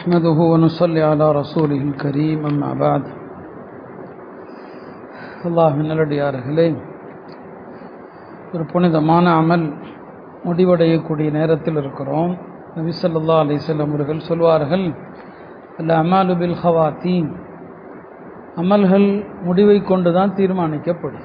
نحمده ونصلي على رسوله الكريم أما بعد அல்லாஹ் நல்லடியார்களே ஒரு புனிதமான அமல் முடிவடையக்கூடிய நேரத்தில் இருக்கிறோம் நபி ஸல்லல்லாஹு அலைஹி வஸல்லம் அவர்கள் சொல்வார்கள் அல்ல அமாலு பில் ஹவாத்தீன் அமல்கள் முடிவை கொண்டு தான் தீர்மானிக்கப்படும்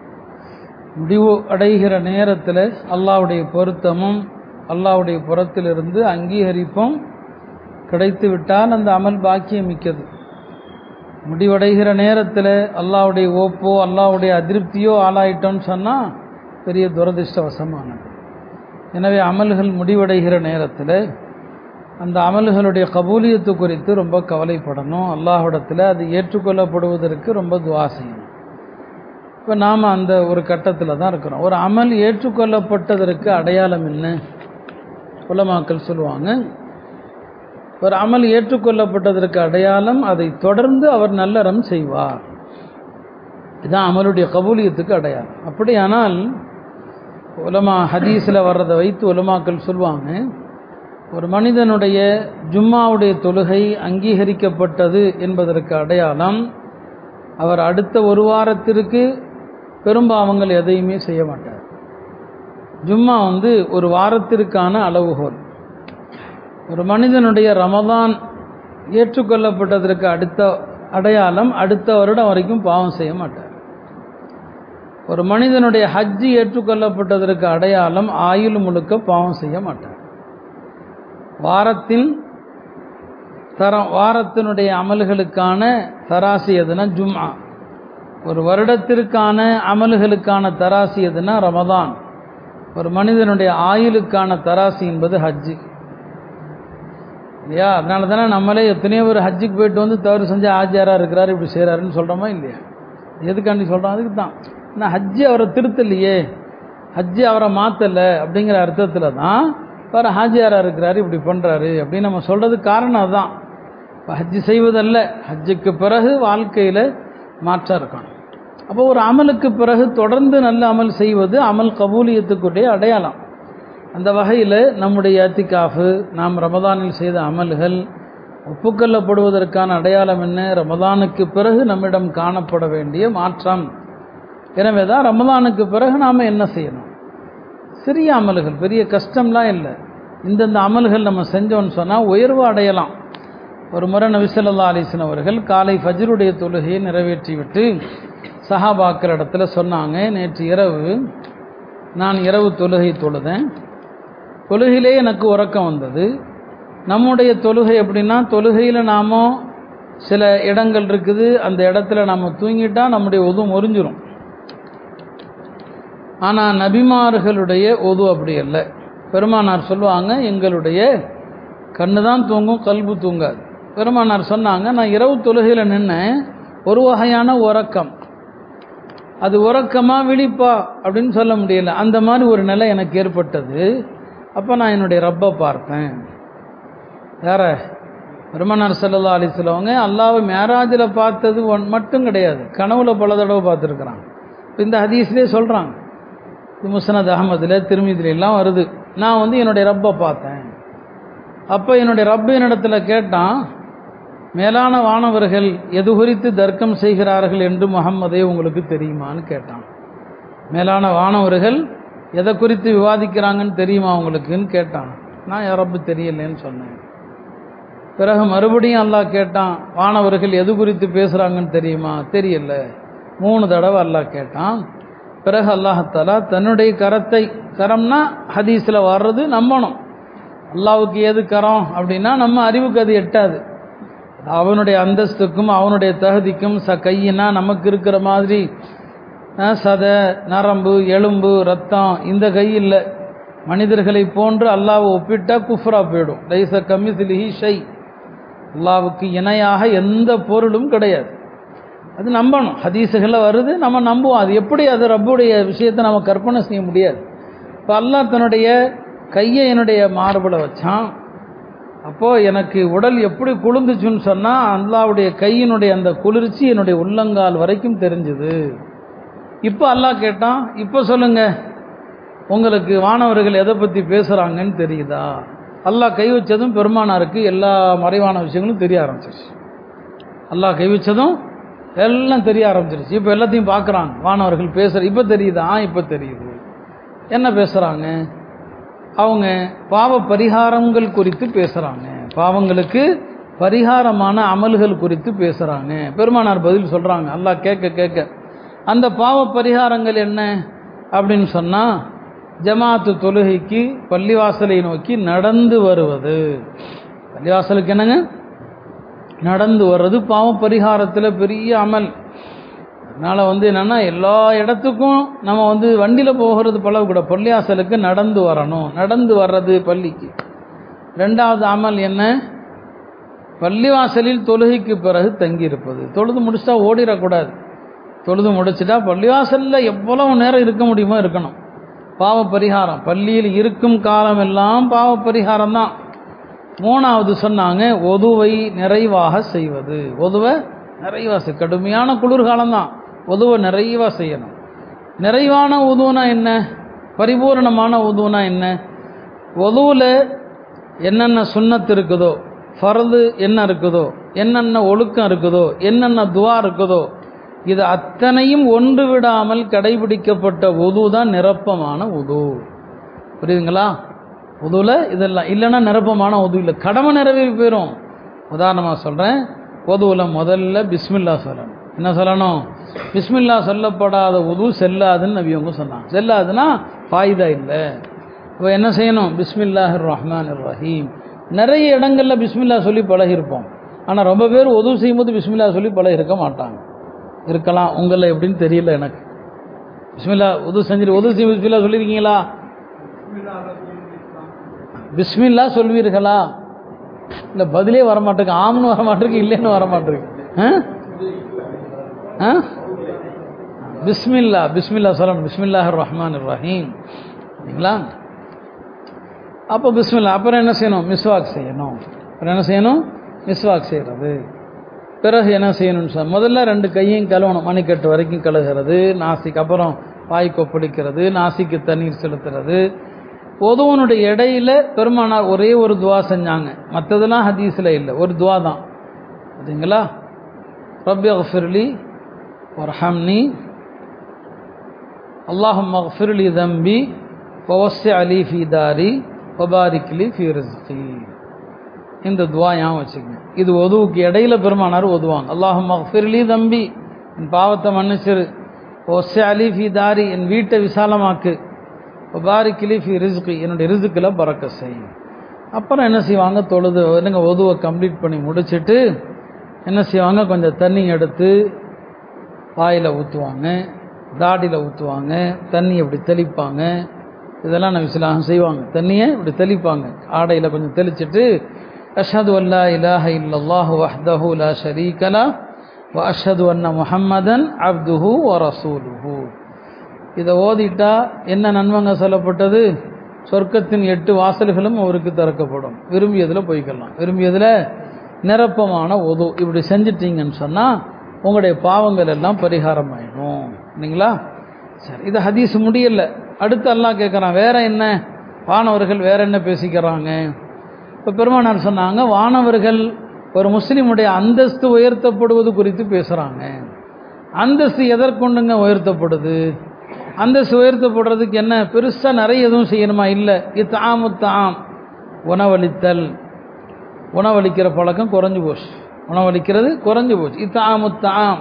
முடிவு அடைகிற நேரத்தில் அல்லாஹ்வுடைய பொருத்தமும் அல்லாஹ்வுடைய புறத்திலிருந்து அங்கீகரிப்பும் கிடைத்து விட்டால் அந்த அமல் பாக்கியம் மிக்கது முடிவடைகிற நேரத்தில் அல்லாஹ்வுடைய ஓப்போ அல்லாஹ்வுடைய அதிருப்தியோ ஆளாயிட்டோன்னு சொன்னால் பெரிய துரதிர்ஷ்டவசமானது எனவே அமல்கள் முடிவடைகிற நேரத்தில் அந்த அமல்களுடைய கபூலியத்து குறித்து ரொம்ப கவலைப்படணும் அல்லாஹ்விடத்தில் அது ஏற்றுக்கொள்ளப்படுவதற்கு ரொம்ப துவா செய்யணும் இப்போ நாம் அந்த ஒரு கட்டத்தில் தான் இருக்கிறோம் ஒரு அமல் ஏற்றுக்கொள்ளப்பட்டதற்கு அடையாளம் என்ன உலமாக்கள் சொல்லுவாங்க ஒரு அமல் ஏற்றுக்கொள்ளப்பட்டதற்கு அடையாளம் அதை தொடர்ந்து அவர் நல்லறம் செய்வார் இதுதான் அமலுடைய கபூலியத்துக்கு அடையாளம் அப்படியானால் உலமா ஹதீஸில் வர்றதை வைத்து உலமாக்கள் சொல்லுவாங்க ஒரு மனிதனுடைய ஜும்மாவுடைய தொழுகை அங்கீகரிக்கப்பட்டது என்பதற்கு அடையாளம் அவர் அடுத்த ஒரு வாரத்திற்கு பெரும்பாவங்கள் எதையுமே செய்ய மாட்டார் ஜும்மா வந்து ஒரு வாரத்திற்கான அளவுகோல் ஒரு மனிதனுடைய ரமதான் ஏற்றுக்கொள்ளப்பட்டதற்கு அடுத்த அடையாளம் அடுத்த வருடம் வரைக்கும் பாவம் செய்ய மாட்டார் ஒரு மனிதனுடைய ஹஜ்ஜி ஏற்றுக்கொள்ளப்பட்டதற்கு அடையாளம் ஆயுள் முழுக்க பாவம் செய்ய மாட்டார் வாரத்தின் தரம் வாரத்தினுடைய அமல்களுக்கான தராசி எதுனா ஜும்ஆ ஒரு வருடத்திற்கான அமல்களுக்கான தராசி எதுனா ரமதான் ஒரு மனிதனுடைய ஆயுளுக்கான தராசி என்பது ஹஜ்ஜு இல்லையா அதனால தானே நம்மளே எத்தனையோ ஒரு ஹஜ்ஜுக்கு போயிட்டு வந்து தவறு செஞ்சு ஆஜியாராக இருக்கிறாரு இப்படி செய்கிறாருன்னு சொல்கிறோமா இல்லையா எதுக்காண்டி சொல்கிறோம் அதுக்கு தான் ஏன்னா ஹஜ்ஜு அவரை திருத்தலையே ஹஜ்ஜு அவரை மாற்றலை அப்படிங்கிற அர்த்தத்தில் தான் அவர் ஹாஜியாராக இருக்கிறாரு இப்படி பண்ணுறாரு அப்படின்னு நம்ம சொல்கிறதுக்கு காரணம் அதுதான் இப்போ ஹஜ்ஜு செய்வதல்ல ஹஜ்ஜுக்கு பிறகு வாழ்க்கையில் மாற்றம் இருக்கணும் அப்போ ஒரு அமலுக்கு பிறகு தொடர்ந்து நல்ல அமல் செய்வது அமல் கபூலியத்துக்குடைய அடையாளம் அந்த வகையில் நம்முடைய அத்திகாஃபு நாம் ரமதானில் செய்த அமல்கள் ஒப்புக்கொள்ளப்படுவதற்கான அடையாளம் என்ன ரமதானுக்கு பிறகு நம்மிடம் காணப்பட வேண்டிய மாற்றம் எனவே தான் ரமதானுக்கு பிறகு நாம் என்ன செய்யணும் சிறிய அமல்கள் பெரிய கஷ்டம்லாம் இல்லை இந்தந்த அமல்கள் நம்ம செஞ்சோன்னு சொன்னால் உயர்வு அடையலாம் ஒரு முறை நபிசல்லா அலிசன் அவர்கள் காலை ஃபஜ்ருடைய தொழுகையை நிறைவேற்றிவிட்டு சஹாபாக்கள் இடத்துல சொன்னாங்க நேற்று இரவு நான் இரவு தொழுகை தொழுதேன் தொழுகையிலே எனக்கு உறக்கம் வந்தது நம்முடைய தொழுகை எப்படின்னா தொழுகையில் நாம் சில இடங்கள் இருக்குது அந்த இடத்துல நம்ம தூங்கிட்டா நம்முடைய உது முறிஞ்சிரும் ஆனால் நபிமார்களுடைய உது அப்படி இல்லை பெருமானார் சொல்லுவாங்க எங்களுடைய கண்ணு தான் தூங்கும் கல்பு தூங்காது பெருமானார் சொன்னாங்க நான் இரவு தொழுகையில் நின்னேன் ஒரு வகையான உறக்கம் அது உறக்கமா விழிப்பா அப்படின்னு சொல்ல முடியல அந்த மாதிரி ஒரு நிலை எனக்கு ஏற்பட்டது அப்போ நான் என்னுடைய ரப்பை பார்த்தேன் வேற பெருமனார் செல்லல்லா அலி சொல்லுவாங்க அல்லாவை மேராஜில் பார்த்தது ஒன் மட்டும் கிடையாது கனவுல பல தடவை பார்த்துருக்குறாங்க இந்த ஹதீஸ்லேயே சொல்கிறாங்க முசனத் அகமதில் திருமதியில எல்லாம் வருது நான் வந்து என்னுடைய ரப்பை பார்த்தேன் அப்போ என்னுடைய ரப்பு என்னிடத்துல கேட்டான் மேலான வானவர்கள் எது குறித்து தர்க்கம் செய்கிறார்கள் என்று முகம்மதே உங்களுக்கு தெரியுமான்னு கேட்டான் மேலான வானவர்கள் எதை குறித்து விவாதிக்கிறாங்கன்னு தெரியுமா உங்களுக்குன்னு கேட்டான் நான் என் ரப்பு தெரியலேன்னு சொன்னேன் பிறகு மறுபடியும் அல்லாஹ் கேட்டான் வானவர்கள் எது குறித்து பேசுகிறாங்கன்னு தெரியுமா தெரியல மூணு தடவை அல்லாஹ் கேட்டான் பிறகு அல்லாஹாலா தன்னுடைய கரத்தை கரம்னா ஹதீஸில் வர்றது நம்பணும் அல்லாவுக்கு எது கரம் அப்படின்னா நம்ம அறிவுக்கு அது எட்டாது அவனுடைய அந்தஸ்துக்கும் அவனுடைய தகுதிக்கும் ச கையினா நமக்கு இருக்கிற மாதிரி சதை நரம்பு எலும்பு ரத்தம் இந்த கை இல்லை மனிதர்களை போன்று அல்லாவை ஒப்பிட்டா குஃப்ரா போயிடும் லைச கமிசிலிஹி ஷை அல்லாவுக்கு இணையாக எந்த பொருளும் கிடையாது அது நம்பணும் ஹதீஸுகளில் வருது நம்ம நம்புவோம் அது எப்படி அது ரப்புடைய விஷயத்தை நம்ம கற்பனை செய்ய முடியாது இப்போ அல்லாஹ் தன்னுடைய கையை என்னுடைய மார்பில் வச்சான் அப்போது எனக்கு உடல் எப்படி குளிர்ந்துச்சுன்னு சொன்னால் அல்லாவுடைய கையினுடைய அந்த குளிர்ச்சி என்னுடைய உள்ளங்கால் வரைக்கும் தெரிஞ்சுது இப்போ அல்லாஹ் கேட்டான் இப்போ சொல்லுங்க உங்களுக்கு வானவர்கள் எதை பற்றி பேசுகிறாங்கன்னு தெரியுதா அல்லாஹ் கை வச்சதும் பெருமானாருக்கு எல்லா மறைவான விஷயங்களும் தெரிய ஆரம்பிச்சிருச்சு அல்லாஹ் கை வச்சதும் எல்லாம் தெரிய ஆரம்பிச்சிருச்சு இப்போ எல்லாத்தையும் பார்க்குறாங்க வானவர்கள் பேசுகிற இப்போ தெரியுதா ஆ இப்போ தெரியுது என்ன பேசுகிறாங்க அவங்க பாவ பரிகாரங்கள் குறித்து பேசுகிறாங்க பாவங்களுக்கு பரிகாரமான அமல்கள் குறித்து பேசுகிறாங்க பெருமானார் பதில் சொல்கிறாங்க அல்லாஹ் கேட்க கேட்க அந்த பாவ பரிகாரங்கள் என்ன அப்படின்னு சொன்னால் ஜமாத்து தொழுகைக்கு பள்ளிவாசலை நோக்கி நடந்து வருவது பள்ளிவாசலுக்கு என்னங்க நடந்து வர்றது பாவ பரிகாரத்தில் பெரிய அமல் அதனால் வந்து என்னென்னா எல்லா இடத்துக்கும் நம்ம வந்து வண்டியில் போகிறது பழக கூட பள்ளிவாசலுக்கு நடந்து வரணும் நடந்து வர்றது பள்ளிக்கு ரெண்டாவது அமல் என்ன பள்ளிவாசலில் தொழுகைக்கு பிறகு தங்கியிருப்பது தொழுது முடிச்சிட்டா ஓடிடக்கூடாது தொழுது முடிச்சிட்டா பள்ளிவாசலில் எவ்வளவு நேரம் இருக்க முடியுமோ இருக்கணும் பாவ பரிகாரம் பள்ளியில் இருக்கும் காலம் எல்லாம் பாவ பரிகாரம் தான் மூணாவது சொன்னாங்க ஒதுவை நிறைவாக செய்வது ஒதுவை நிறைவாக செய் கடுமையான குளிர்காலம் தான் ஒதுவை நிறைவாக செய்யணும் நிறைவான உதுவுனா என்ன பரிபூரணமான உதுவுனா என்ன ஒதுவில் என்னென்ன சுண்ணத்து இருக்குதோ ஃபர்து என்ன இருக்குதோ என்னென்ன ஒழுக்கம் இருக்குதோ என்னென்ன துவா இருக்குதோ இது அத்தனையும் ஒன்று விடாமல் கடைபிடிக்கப்பட்ட உது தான் நிரப்பமான உது புரியுதுங்களா உதுவில் இதெல்லாம் இல்லைன்னா நிரப்பமான உது இல்லை கடமை நிறைவேறி போயிடும் உதாரணமாக சொல்கிறேன் உதுவில் முதல்ல பிஸ்மில்லா சொல்லணும் என்ன சொல்லணும் பிஸ்மில்லா சொல்லப்படாத உது செல்லாதுன்னு நபியவங்க சொன்னாங்க செல்லாதுன்னா ஃபாயுதா இல்லை இப்போ என்ன செய்யணும் பிஸ்மில்லாஹிர் ரஹ்மான் ரஹீம் நிறைய இடங்களில் பிஸ்மில்லா சொல்லி பழகிருப்போம் ஆனால் ரொம்ப பேர் உதவு செய்யும்போது பிஸ்மில்லா சொல்லி பழகிருக்க மாட்டாங்க இருக்கலாம் உங்களில் எப்படின்னு தெரியல எனக்கு பிஸ்மில்லா உதவு செஞ்சுட்டு உதவு செய்யும் பிஸ்மில்லா சொல்லியிருக்கீங்களா பிஸ்மில்லா சொல்வீர்களா இல்லை பதிலே வரமாட்டேங்க ஆம்னு வரமாட்டிருக்கு இல்லைன்னு வரமாட்டிருக்கு ஆ பிஸ்மில்லா பிஸ்மில்லா சொல்லணும் பிஸ்மில்லாஹ் ரஹ்மான் ரஹீம் சரிங்களா அப்போ பிஸ்மில்லா அப்புறம் என்ன செய்யணும் மிஸ்வாக் செய்யணும் அப்புறம் என்ன செய்யணும் மிஸ்வாக் செய்கிறது பிறகு என்ன செய்யணும்னு சொன்ன முதல்ல ரெண்டு கையும் கழுவணும் மணிக்கட்டு வரைக்கும் கழுகிறது நாசிக்கு அப்புறம் வாய் கொப்பளிக்கிறது நாசிக்கு தண்ணீர் செலுத்துறது பொதுவனுடைய இடையில பெருமானார் ஒரே ஒரு துவா செஞ்சாங்க மற்றதெல்லாம் ஹதீஸில் இல்லை ஒரு துவா தான் சரிங்களா ரப்பி அஃபிர்லி வர்ஹம்னி அல்லாஹும் அஃபிர்லி தம்பி வவஸ்ஸி அலி ஃபி தாரி வபாரிக்லி ஃபி ரிஸ்கி இந்த துவா ஞாபகம் வச்சுக்கங்க இது ஒதுவுக்கு இடையில பெருமானார் ஒதுவாங்க அல்லாஹும் மஃபிர்லி தம்பி என் பாவத்தை மன்னிச்சிரு ஒஸ்ஸி அலி ஃபி தாரி என் வீட்டை விசாலமாக்கு வபாரிக்லி ஃபி ரிஸ்கி என்னுடைய ரிசுக்கில் பறக்க செய்யும் அப்புறம் என்ன செய்வாங்க தொழுது என்னங்க ஒதுவை கம்ப்ளீட் பண்ணி முடிச்சுட்டு என்ன செய்வாங்க கொஞ்சம் தண்ணி எடுத்து வாயில் ஊற்றுவாங்க தாடியில் ஊற்றுவாங்க தண்ணி இப்படி தெளிப்பாங்க இதெல்லாம் நம்ம இஸ்லாம் செய்வாங்க தண்ணியை இப்படி தெளிப்பாங்க ஆடையில் கொஞ்சம் தெளிச்சிட்டு அஷது அல்லா இலாஹ இல்லல்லாஹு வஹ்தஹு லா ஷரீகலா வ அஷது அன்ன முஹம்மதன் அப்துஹு வ ரசூலுஹு இதை ஓதிட்டா என்ன நன்மைங்க சொல்லப்பட்டது சொர்க்கத்தின் எட்டு வாசல்களும் அவருக்கு திறக்கப்படும் விரும்பியதில் போய்க்கலாம் விரும்பியதில் நிரப்பமான உது இப்படி செஞ்சிட்டீங்கன்னு சொன்னால் உங்களுடைய பாவங்கள் எல்லாம் பரிகாரம் ஆயிடும் இல்லைங்களா சரி இது ஹதீஸ் முடியல அடுத்து எல்லாம் கேட்குறான் வேற என்ன வானவர்கள் வேற என்ன பேசிக்கிறாங்க இப்போ பெருமானார் சொன்னாங்க வானவர்கள் ஒரு முஸ்லீமுடைய அந்தஸ்து உயர்த்தப்படுவது குறித்து பேசுகிறாங்க அந்தஸ்து எதற்கொண்டுங்க உயர்த்தப்படுது அந்தஸ்து உயர்த்தப்படுறதுக்கு என்ன பெருசாக நிறைய எதுவும் செய்யணுமா இல்லை இத்தாமு தாம் உணவளித்தல் உணவளிக்கிற பழக்கம் குறைஞ்சு போச்சு உணவளிக்கிறது குறைஞ்சு போச்சு இத்தாமு தாம்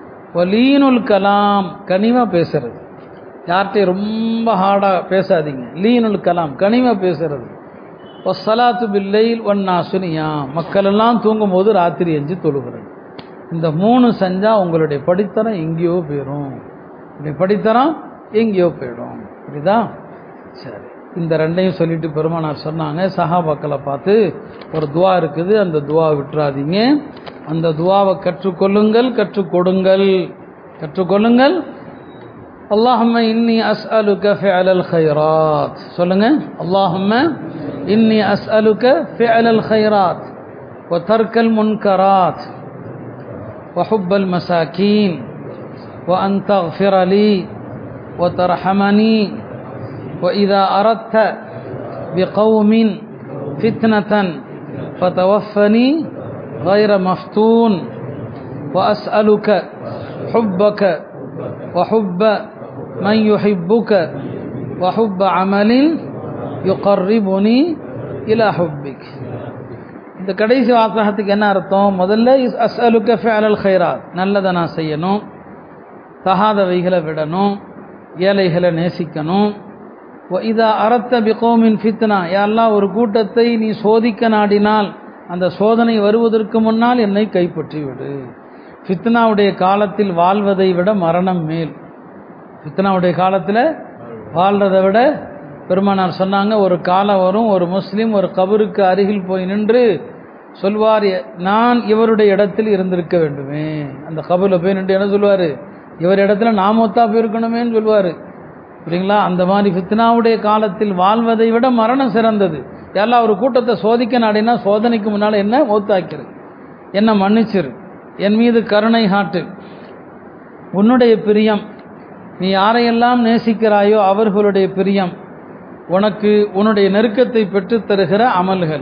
லீனுல் கலாம் கனிமாக பேசுறது யார்கிட்டையும் ரொம்ப ஹார்டாக பேசாதீங்க லீனுல் கலாம் கனிமாக பேசுறது சலாத்து பில்லைல் ஒன்னா சுனியா மக்கள் எல்லாம் தூங்கும் போது ராத்திரி எஞ்சி தொழுகிறது இந்த மூணு செஞ்சால் உங்களுடைய படித்தரம் எங்கேயோ போயிடும் உங்களுடைய படித்தரம் எங்கேயோ போயிடும் புரியுதா சரி இந்த ரெண்டையும் சொல்லிட்டு பெருமானார் சொன்னாங்க சஹாபாக்களை பார்த்து ஒரு துவா இருக்குது அந்த துவா விட்டுறாதீங்க அந்த துவாவை கற்றுக்கொள்ளுங்கள் கற்றுக் கொடுங்கள் கற்றுக்கொள்ளுங்கள் اللهم إني أسألك فعل الخيرات சொல்லுங்க اللهم إني أسألك فعل الخيرات وترك المنكرات وحب المساكين وأن تغفر لي وترحمني وإذا أردت بقوم فتنة فتوفني غير مفتون وأسألك حبك وحب من يحبك وحب عمل يقربني إلى حبك இந்த கடைசி வாசகத்துக்கு என்ன அர்த்தம் முதல்ல இஸ் அஸ்அலுக்க ஃபிஅலல் ஹைராத் நல்லதை நான் செய்யணும் தகாதவைகளை விடணும் ஏழைகளை நேசிக்கணும் வ இதா அரத்த பிகோமின் ஃபித்னா யாரெல்லாம் ஒரு கூட்டத்தை நீ சோதிக்க நாடினால் அந்த சோதனை வருவதற்கு முன்னால் என்னை கைப்பற்றி விடு ஃபித்னாவுடைய காலத்தில் வாழ்வதை விட மரணம் மேல் ஃபித்னாவுடைய காலத்தில் வாழ்றதை விட பெருமானார் சொன்னாங்க ஒரு காலம் வரும் ஒரு முஸ்லீம் ஒரு கபருக்கு அருகில் போய் நின்று சொல்வார் நான் இவருடைய இடத்தில் இருந்திருக்க வேண்டுமே அந்த கபரில் போய் நின்று என்ன சொல்வார் இவர் இடத்துல நாமத்தா போயிருக்கணுமேன்னு சொல்லுவார் புரியுங்களா அந்த மாதிரி ஃபித்னாவுடைய காலத்தில் வாழ்வதை விட மரணம் சிறந்தது எல்லாம் ஒரு கூட்டத்தை சோதிக்க நாடினா சோதனைக்கு முன்னால் என்ன மௌத்தாக்கிரு என்ன மன்னிச்சிரு என் மீது கருணை காட்டு உன்னுடைய பிரியம் நீ யாரையெல்லாம் நேசிக்கிறாயோ அவர்களுடைய பிரியம் உனக்கு உன்னுடைய நெருக்கத்தை பெற்றுத் தருகிற அமல்கள்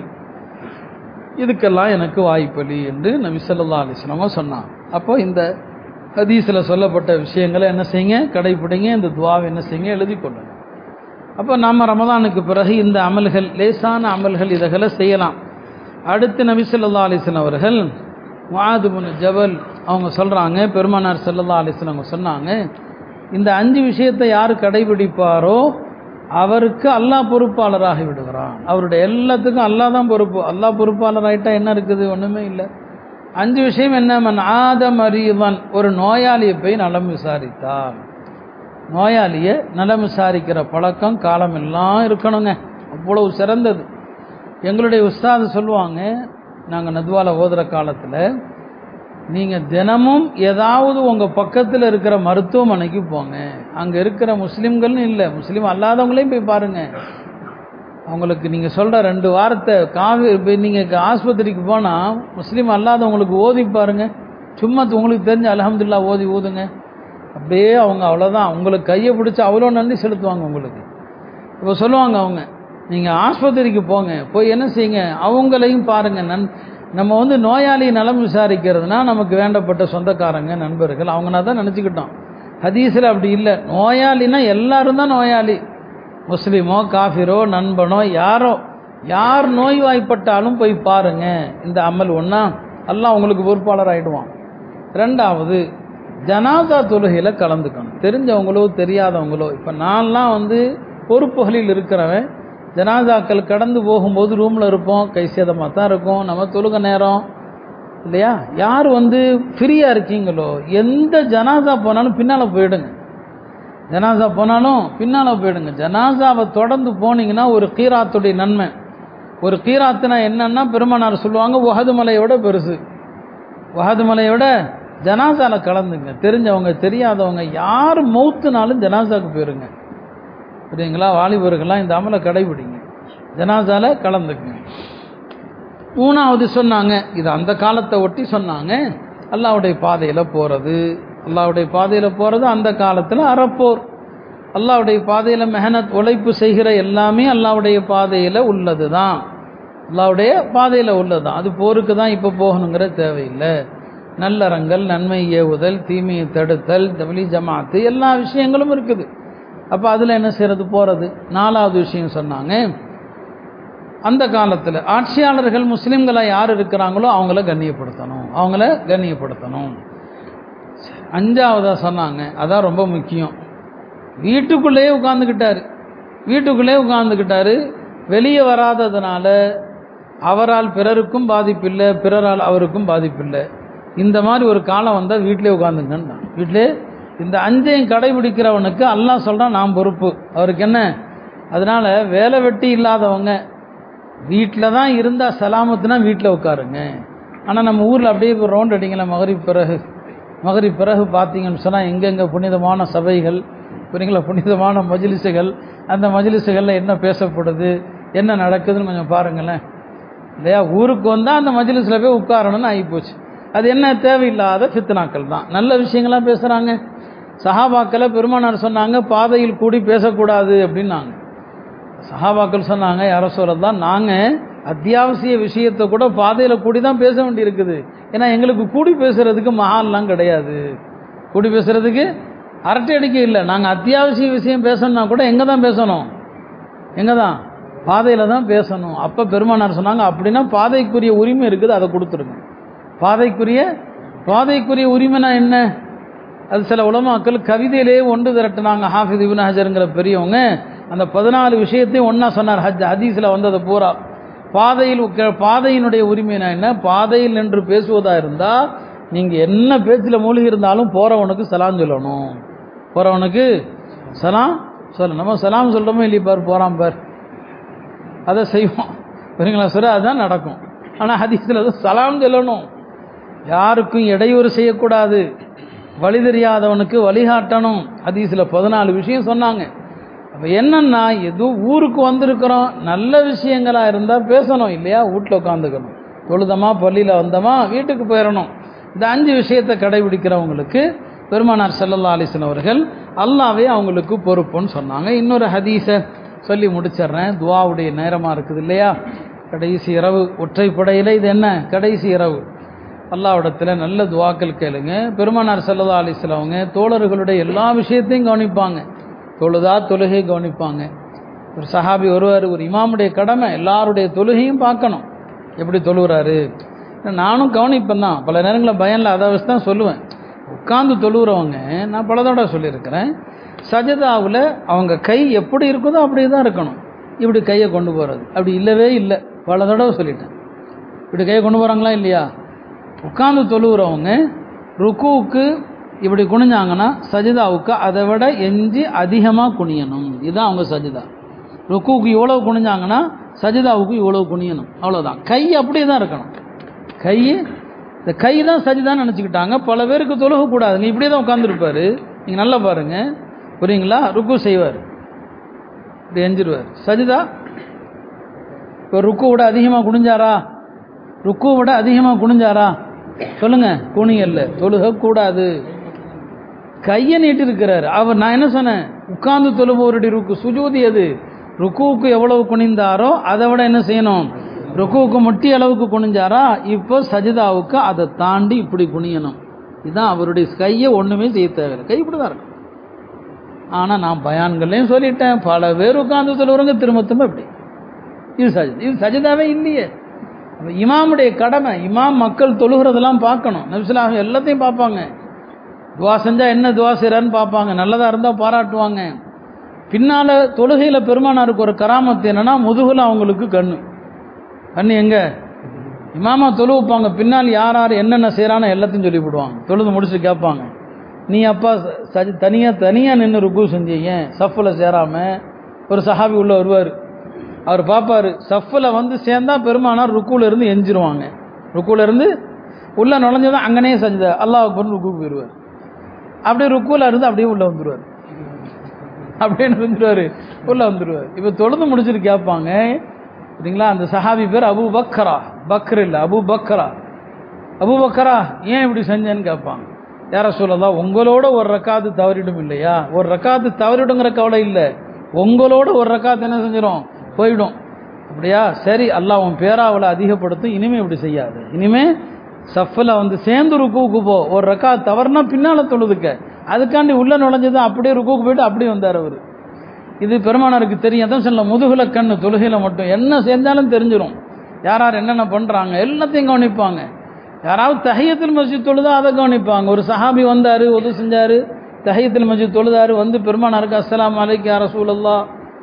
இதுக்கெல்லாம் எனக்கு வாய்ப்பளி என்று நபி ஸல்லல்லாஹு அலைஹி வஸல்லம் சொன்னான் அப்போ இந்த ஹதீஸில் சொல்லப்பட்ட விஷயங்களை என்ன செய்யுங்க கடைப்பிடிங்க இந்த துவாவை என்ன செய்யுங்க எழுதி கொள்ளுங்க அப்போ நம்ம ரமதானுக்கு பிறகு இந்த அமல்கள் லேசான அமல்கள் இதுகளை செய்யலாம் அடுத்து நபி ஸல்லல்லாஹு அலைஹி வஸல்லம் அவர்கள் முஆது பின் ஜபல் அவங்க சொல்கிறாங்க பெருமானார் ஸல்லல்லாஹு அலைஹி வஸல்லம் அவங்க சொன்னாங்க இந்த அஞ்சு விஷயத்தை யார் கடைபிடிப்பாரோ அவருக்கு அல்லாஹ் பொறுப்பாளராகி விடுகிறான் அவருடைய எல்லாத்துக்கும் அல்லாஹ் தான் பொறுப்பு அல்லாஹ் பொறுப்பாளர் ஆயிட்டா என்ன இருக்குது ஒன்றுமே இல்லை அஞ்சு விஷயம் என்ன மன் ஆதம் அறிவன் ஒரு நோயாளியை போய் நலம் விசாரித்தார் நோயாளியை நலம் விசாரிக்கிற பழக்கம் காலம் எல்லாம் இருக்கணுங்க அவ்வளவு சிறந்தது எங்களுடைய உஸ்தாது சொல்லுவாங்க நாங்கள் நதுவால ஓதுற காலத்தில் நீங்கள் தினமும் ஏதாவது உங்கள் பக்கத்தில் இருக்கிற மருத்துவமனைக்கு போங்க அங்கே இருக்கிற முஸ்லீம்கள்னு இல்லை முஸ்லீம் அல்லாதவங்களையும் போய் பாருங்கள் அவங்களுக்கு நீங்கள் சொல்கிற ரெண்டு வாரத்தை காவி இப்போ நீங்கள் ஆஸ்பத்திரிக்கு போனால் முஸ்லீம் அல்லாதவங்களுக்கு ஓதி பாருங்க சும்மா உங்களுக்கு தெரிஞ்ச அலமதுல்லா ஓதி ஊதுங்க அப்படியே அவங்க அவ்வளோதான் உங்களுக்கு கையை பிடிச்சி அவ்வளோ நன்றி செலுத்துவாங்க உங்களுக்கு இப்போ சொல்லுவாங்க அவங்க நீங்கள் ஆஸ்பத்திரிக்கு போங்க போய் என்ன செய்யுங்க அவங்களையும் பாருங்கள் நன் நம்ம வந்து நோயாளி நலம் விசாரிக்கிறதுனா நமக்கு வேண்டப்பட்ட சொந்தக்காரங்க நண்பர்கள் அவங்கனா தான் நினச்சிக்கிட்டோம் ஹதீஸில் அப்படி இல்லை நோயாளினா எல்லாரும் தான் நோயாளி முஸ்லீமோ காஃபிரோ நண்பனோ யாரோ யார் நோய்வாய்ப்பட்டாலும் போய் பாருங்க இந்த அமல் ஒன்றா எல்லாம் உங்களுக்கு பொறுப்பாளர் ஆகிடுவான் ரெண்டாவது ஜனாதா தொழுகையில் கலந்துக்கணும் தெரிஞ்சவங்களோ தெரியாதவங்களோ இப்போ நான்லாம் வந்து பொறுப்புகளில் இருக்கிறவன் ஜனாதாக்கள் கடந்து போகும்போது ரூமில் இருப்போம் கை சேதமாக தான் இருக்கும் நம்ம தொழுக நேரம் இல்லையா யார் வந்து ஃப்ரீயாக இருக்கீங்களோ எந்த ஜனாதா போனாலும் பின்னால் போயிடுங்க ஜனாசா போனாலும் பின்னால் போயிடுங்க ஜனாசாவை தொடர்ந்து போனீங்கன்னா ஒரு கீராத்துடைய நன்மை ஒரு கீராத்துனா என்னன்னா பெருமானார் சொல்லுவாங்க உஹது மலையோட பெருசு உஹது மலையோட ஜனாசால கலந்துங்க தெரிஞ்சவங்க தெரியாதவங்க யார் மௌத்துனாலும் ஜனாசாக்கு போயிருங்க புரியுங்களா வாலிபர்கள்லாம் இந்த அமலை கடைபிடிங்க ஜனாசால கலந்துக்குங்க மூணாவது சொன்னாங்க இது அந்த காலத்தை ஒட்டி சொன்னாங்க அல்லாவுடைய பாதையில் போகிறது அல்லாவுடைய பாதையில் போகிறது அந்த காலத்தில் அறப்போர் அல்லாவுடைய பாதையில் மெஹனத் உழைப்பு செய்கிற எல்லாமே அல்லாவுடைய பாதையில் உள்ளது தான் அல்லாவுடைய பாதையில் உள்ளது தான் அது போருக்கு தான் இப்போ போகணுங்கிற தேவையில்லை நல்லறங்கள் நன்மை ஏவுதல் தீமையை தடுத்தல் தபிலி ஜமாத்து எல்லா விஷயங்களும் இருக்குது அப்போ அதில் என்ன செய்கிறது போகிறது நாலாவது விஷயம் சொன்னாங்க அந்த காலத்தில் ஆட்சியாளர்கள் முஸ்லீம்களாக யார் இருக்கிறாங்களோ அவங்கள கண்ணியப்படுத்தணும் அவங்கள கண்ணியப்படுத்தணும் அஞ்சாவதாக சொன்னாங்க அதான் ரொம்ப முக்கியம் வீட்டுக்குள்ளேயே உட்காந்துக்கிட்டாரு வீட்டுக்குள்ளே உட்காந்துக்கிட்டாரு வெளியே வராததுனால அவரால் பிறருக்கும் பாதிப்பில்லை பிறரால் அவருக்கும் பாதிப்பில்லை இந்த மாதிரி ஒரு காலம் வந்தால் வீட்டிலே உட்காந்துங்கன்னு வீட்டிலே இந்த அஞ்சையும் கடைபிடிக்கிறவனுக்கு அல்லாஹ் சொல்கிறான் நான் பொறுப்பு அவருக்கு என்ன அதனால் வேலை வெட்டி இல்லாதவங்க வீட்டில் தான் இருந்தால் சலாமத்துனா வீட்டில் உட்காருங்க ஆனால் நம்ம ஊரில் அப்படியே இப்போ ரவுண்ட் அடிங்களேன் மகரிப் பிறகு மகரிப் பிறகு பார்த்தீங்கன்னு சொன்னால் எங்கெங்கே புனிதமான சபைகள் புரியுங்களா புனிதமான மஜிலிசுகள் அந்த மஜிலிசுகளில் என்ன பேசப்படுது என்ன நடக்குதுன்னு கொஞ்சம் பாருங்களேன் இல்லையா ஊருக்கு வந்தால் அந்த மஜிலிஸில் போய் உட்காரணும்னு ஆகிப்போச்சு அது என்ன தேவையில்லாத ஃபித்னாக்கள் தான் நல்ல விஷயங்களாக பேசுகிறாங்க சஹாபாக்களை பெருமானார் சொன்னாங்க பாதையில் கூடி பேசக்கூடாது அப்படின்னாங்க சஹாபாக்கள் சொன்னாங்க யாரோ சொல்லதான் நாங்கள் அத்தியாவசிய விஷயத்தை கூட பாதையில் கூடி தான் பேச வேண்டியிருக்குது ஏன்னா எங்களுக்கு கூடி பேசுறதுக்கு மகால்லாம் கிடையாது கூடி பேசுறதுக்கு அரட்டை அடிக்க இல்லை நாங்கள் அத்தியாவசிய விஷயம் பேசணும்னா கூட எங்கே தான் பேசணும் எங்கே தான் பாதையில் தான் பேசணும் அப்போ பெருமானார் சொன்னாங்க அப்படின்னா பாதைக்குரிய உரிமை இருக்குது அதை கொடுத்துருங்க பாதைக்குரிய பாதைக்குரிய உரிமைனா என்ன அது சில உலமாக்கள் கவிதையிலே ஒன்று திரட்டுனாங்க ஹாஃபித் இபின் ஹஜருங்கிற பெரியவங்க அந்த பதினாலு விஷயத்தையும் ஒன்றா சொன்னார் ஹஜ் ஹதீஸில் வந்தது பூரா பாதையில் உக்க- பாதையினுடைய உரிமைனா என்ன பாதையில் நின்று பேசுவதா இருந்தால் நீங்கள் என்ன பேச்சில் மூழ்கி இருந்தாலும் போகிறவனுக்கு சலாம் சொல்லணும் போகிறவனுக்கு சலாம் சொல்ல நம்ம சலாம் சொல்கிறோமோ இல்லையா பார் போகிறான் பார் அதை செய்வோம் சரிங்களா சார் அதுதான் நடக்கும் ஆனால் ஹதீஸில் அது சலாம் சொல்லணும் யாருக்கும் இடையூறு செய்யக்கூடாது வழி தெரியாதவனுக்கு வழிகாட்டணும் ஹதீஸில் பதினாலு விஷயம் சொன்னாங்க அப்போ என்னன்னா ஏதோ ஊருக்கு வந்திருக்கிறோம் நல்ல விஷயங்களாக இருந்தால் பேசணும் இல்லையா வீட்டில் உட்காந்துக்கணும் தொழுதமா பள்ளியில் வந்தோமா வீட்டுக்கு போயிடணும் இந்த அஞ்சு விஷயத்தை கடைபிடிக்கிறவங்களுக்கு பெருமானார் ஸல்லல்லாஹு அலைஹி வஸல்லம் அவர்கள் அல்லாவே அவங்களுக்கு பொறுப்புன்னு சொன்னாங்க இன்னொரு ஹதீஸை சொல்லி முடிச்சிடுறேன் துவாவுடைய நேரமாக இருக்குது இல்லையா கடைசி இரவு ஒற்றைப்படையில் இது என்ன கடைசி இரவு அல்லாவிடத்தில் நல்ல துவாக்கள் கேளுங்க பெருமானார் ஸல்லல்லாஹு அலைஹி வஸல்லம் அவங்க தோழர்களுடைய எல்லா விஷயத்தையும் கவனிப்பாங்க தொழுதா தொழுகை கவனிப்பாங்க ஒரு சஹாபி ஒருவர் ஒரு இமாமுடைய கடமை எல்லாருடைய தொழுகையும் பார்க்கணும் எப்படி தொழுகிறாரு நானும் கவனிப்பேன் தான் பல நேரங்களில் பயனில் அதை வச்சு தான் சொல்லுவேன் உட்காந்து தொழுகிறவங்க நான் பல தடவை சொல்லியிருக்கிறேன் சஜதாவில் அவங்க கை எப்படி இருக்குதோ அப்படியே தான் இருக்கணும் இப்படி கையை கொண்டு போகிறது அப்படி இல்லவே இல்லை பல தடவை சொல்லிட்டேன் இப்படி கையை கொண்டு போகிறாங்களா இல்லையா உட்காந்து தொழுகிறவங்க ருக்குவுக்கு இப்படி குனிஞ்சாங்கன்னா சஜிதாவுக்கு அதை விட எஞ்சி அதிகமாக குனியணும் இதுதான் அவங்க சஜிதா ருக்குவுக்கு இவ்வளவு குனிஞ்சாங்கன்னா சஜிதாவுக்கு இவ்வளவு குனியணும் அவ்வளோதான் கை அப்படியே தான் இருக்கணும் கை இந்த கை தான் சஜிதான்னு நினச்சிக்கிட்டாங்க பல பேருக்கு தொழுகக்கூடாது நீ இப்படியே தான் உட்காந்துருப்பாரு நீங்கள் நல்லா பாருங்க புரியுங்களா ருக்கு செய்வார் இப்படி எஞ்சிருவார் சஜிதா இப்போ ருக்கு விட அதிகமாக குனிஞ்சாரா ருக்கு விட அதிகமாக குனிஞ்சாரா சொல்லுங்க குனியல்ல தொழுக கூடாது கையை நீட்டி இருக்கிறார் அவர் நான் என்ன சொன்னேன் உட்கார்ந்து தொழுபவருடைய ருக்கு சுஜூதி எது ருக்குவுக்கு எவ்வளவு குனிந்தாரோ அதை விட என்ன செய்யணும் ருக்குவுக்கு முட்டி அளவுக்கு குனிஞ்சாரா இப்போ சஜிதாவுக்கு அதை தாண்டி இப்படி குனியணும் இதுதான் அவருடைய கையை ஒண்ணுமே செய்ய தேவையில்லை கை இப்படி தான் இருக்கும் ஆனால் நான் பயான்கள்லையும் சொல்லிட்டேன் பல பேர் உட்கார்ந்து தொழுவுறங்க திரும்ப திரும்ப இப்படி இது சஜிதா இது சஜிதாவே இல்லையே அப்ப இமாமுடைய கடமை இமாம் மக்கள் தொழுகிறதெல்லாம் பார்க்கணும் நபிசுல்லாஹ் எல்லாத்தையும் பார்ப்பாங்க துவா செஞ்சா என்ன துவா செய்கிறான்னு பார்ப்பாங்க நல்லதா இருந்தால் பாராட்டுவாங்க பின்னால தொழுகையில பெருமானாருக்கு ஒரு கராமத்து என்னன்னா முதுகுல அவங்களுக்கு கண்ணு கண்ணு எங்க இமாமா தொழு வைப்பாங்க பின்னால் யார் யார் என்னென்ன செய்கிறானோ எல்லாத்தையும் சொல்லி விடுவாங்க தொழுது முடிச்சு கேட்பாங்க நீ அப்பா சஜி தனியாக தனியாக நின்று ருக்கு செஞ்சீங்க சஃப்பில் சேராம ஒரு சஹாபி உள்ள வருவார் அவர் பார்ப்பாரு சஃப்பில் வந்து சேர்ந்தா பெருமானார் ருக்குல இருந்து எஞ்சிருவாங்க ருக்குல இருந்து உள்ள நுழைஞ்சதான் அங்கனே செஞ்ச அல்லாஹ் அக்பர்னு ருக்கு போயிடுவார் அப்படியே ருக்குல இருந்து அப்படியே உள்ள வந்துருவார் அப்படியே வந்துருவாரு உள்ள வந்துருவார் இப்போ தொழுது முடிச்சுட்டு கேட்பாங்க சரிங்களா அந்த சஹாபி பேர் அபு பக்கரா பக்ர் இல்லை அபு பக்கரா அபு பக்கரா ஏன் இப்படி செஞ்சேன்னு கேட்பாங்க யார சொல்லலாம் உங்களோட ஒரு ரக்காத்து தவறிடும் இல்லையா ஒரு ரக்காத்து தவறிடுங்கிற கவலை இல்லை உங்களோட ஒரு ரக்காத்து என்ன செஞ்சிடும் போயிடும் அப்படியா சரி அல்லாஹ் உன் பேராவலை அதிகப்படுத்தும் இனிமே இப்படி செய்யாது இனிமே சஃபில் வந்து சேர்ந்து ருக்குவுக்கு போ ஒரு ரக்கா தவறுனா பின்னால தொழுதுக்க அதுக்காண்டி உள்ள நுழைஞ்சது அப்படியே ருக்குவுக்கு போயிட்டு அப்படியே வந்தார் அவர் இது பெருமானாருக்கு தெரியும் அதான் சொல்ல முதுகுல கண்ணு தொழுகையில மட்டும் என்ன செஞ்சாலும் தெரிஞ்சிடும் யார் யார் என்னென்ன பண்றாங்க எல்லாத்தையும் கவனிப்பாங்க யாராவது தஹியத்தில் மஸ்ஜித் தொழுதா அதை கவனிப்பாங்க ஒரு சஹாபி வந்தாரு உதவி செஞ்சாரு தஹியத்தில் மஸ்ஜித் தொழுதாரு வந்து பெருமானாருக்கு அஸ்ஸலாமு அலைக்கு யார சூழல்லா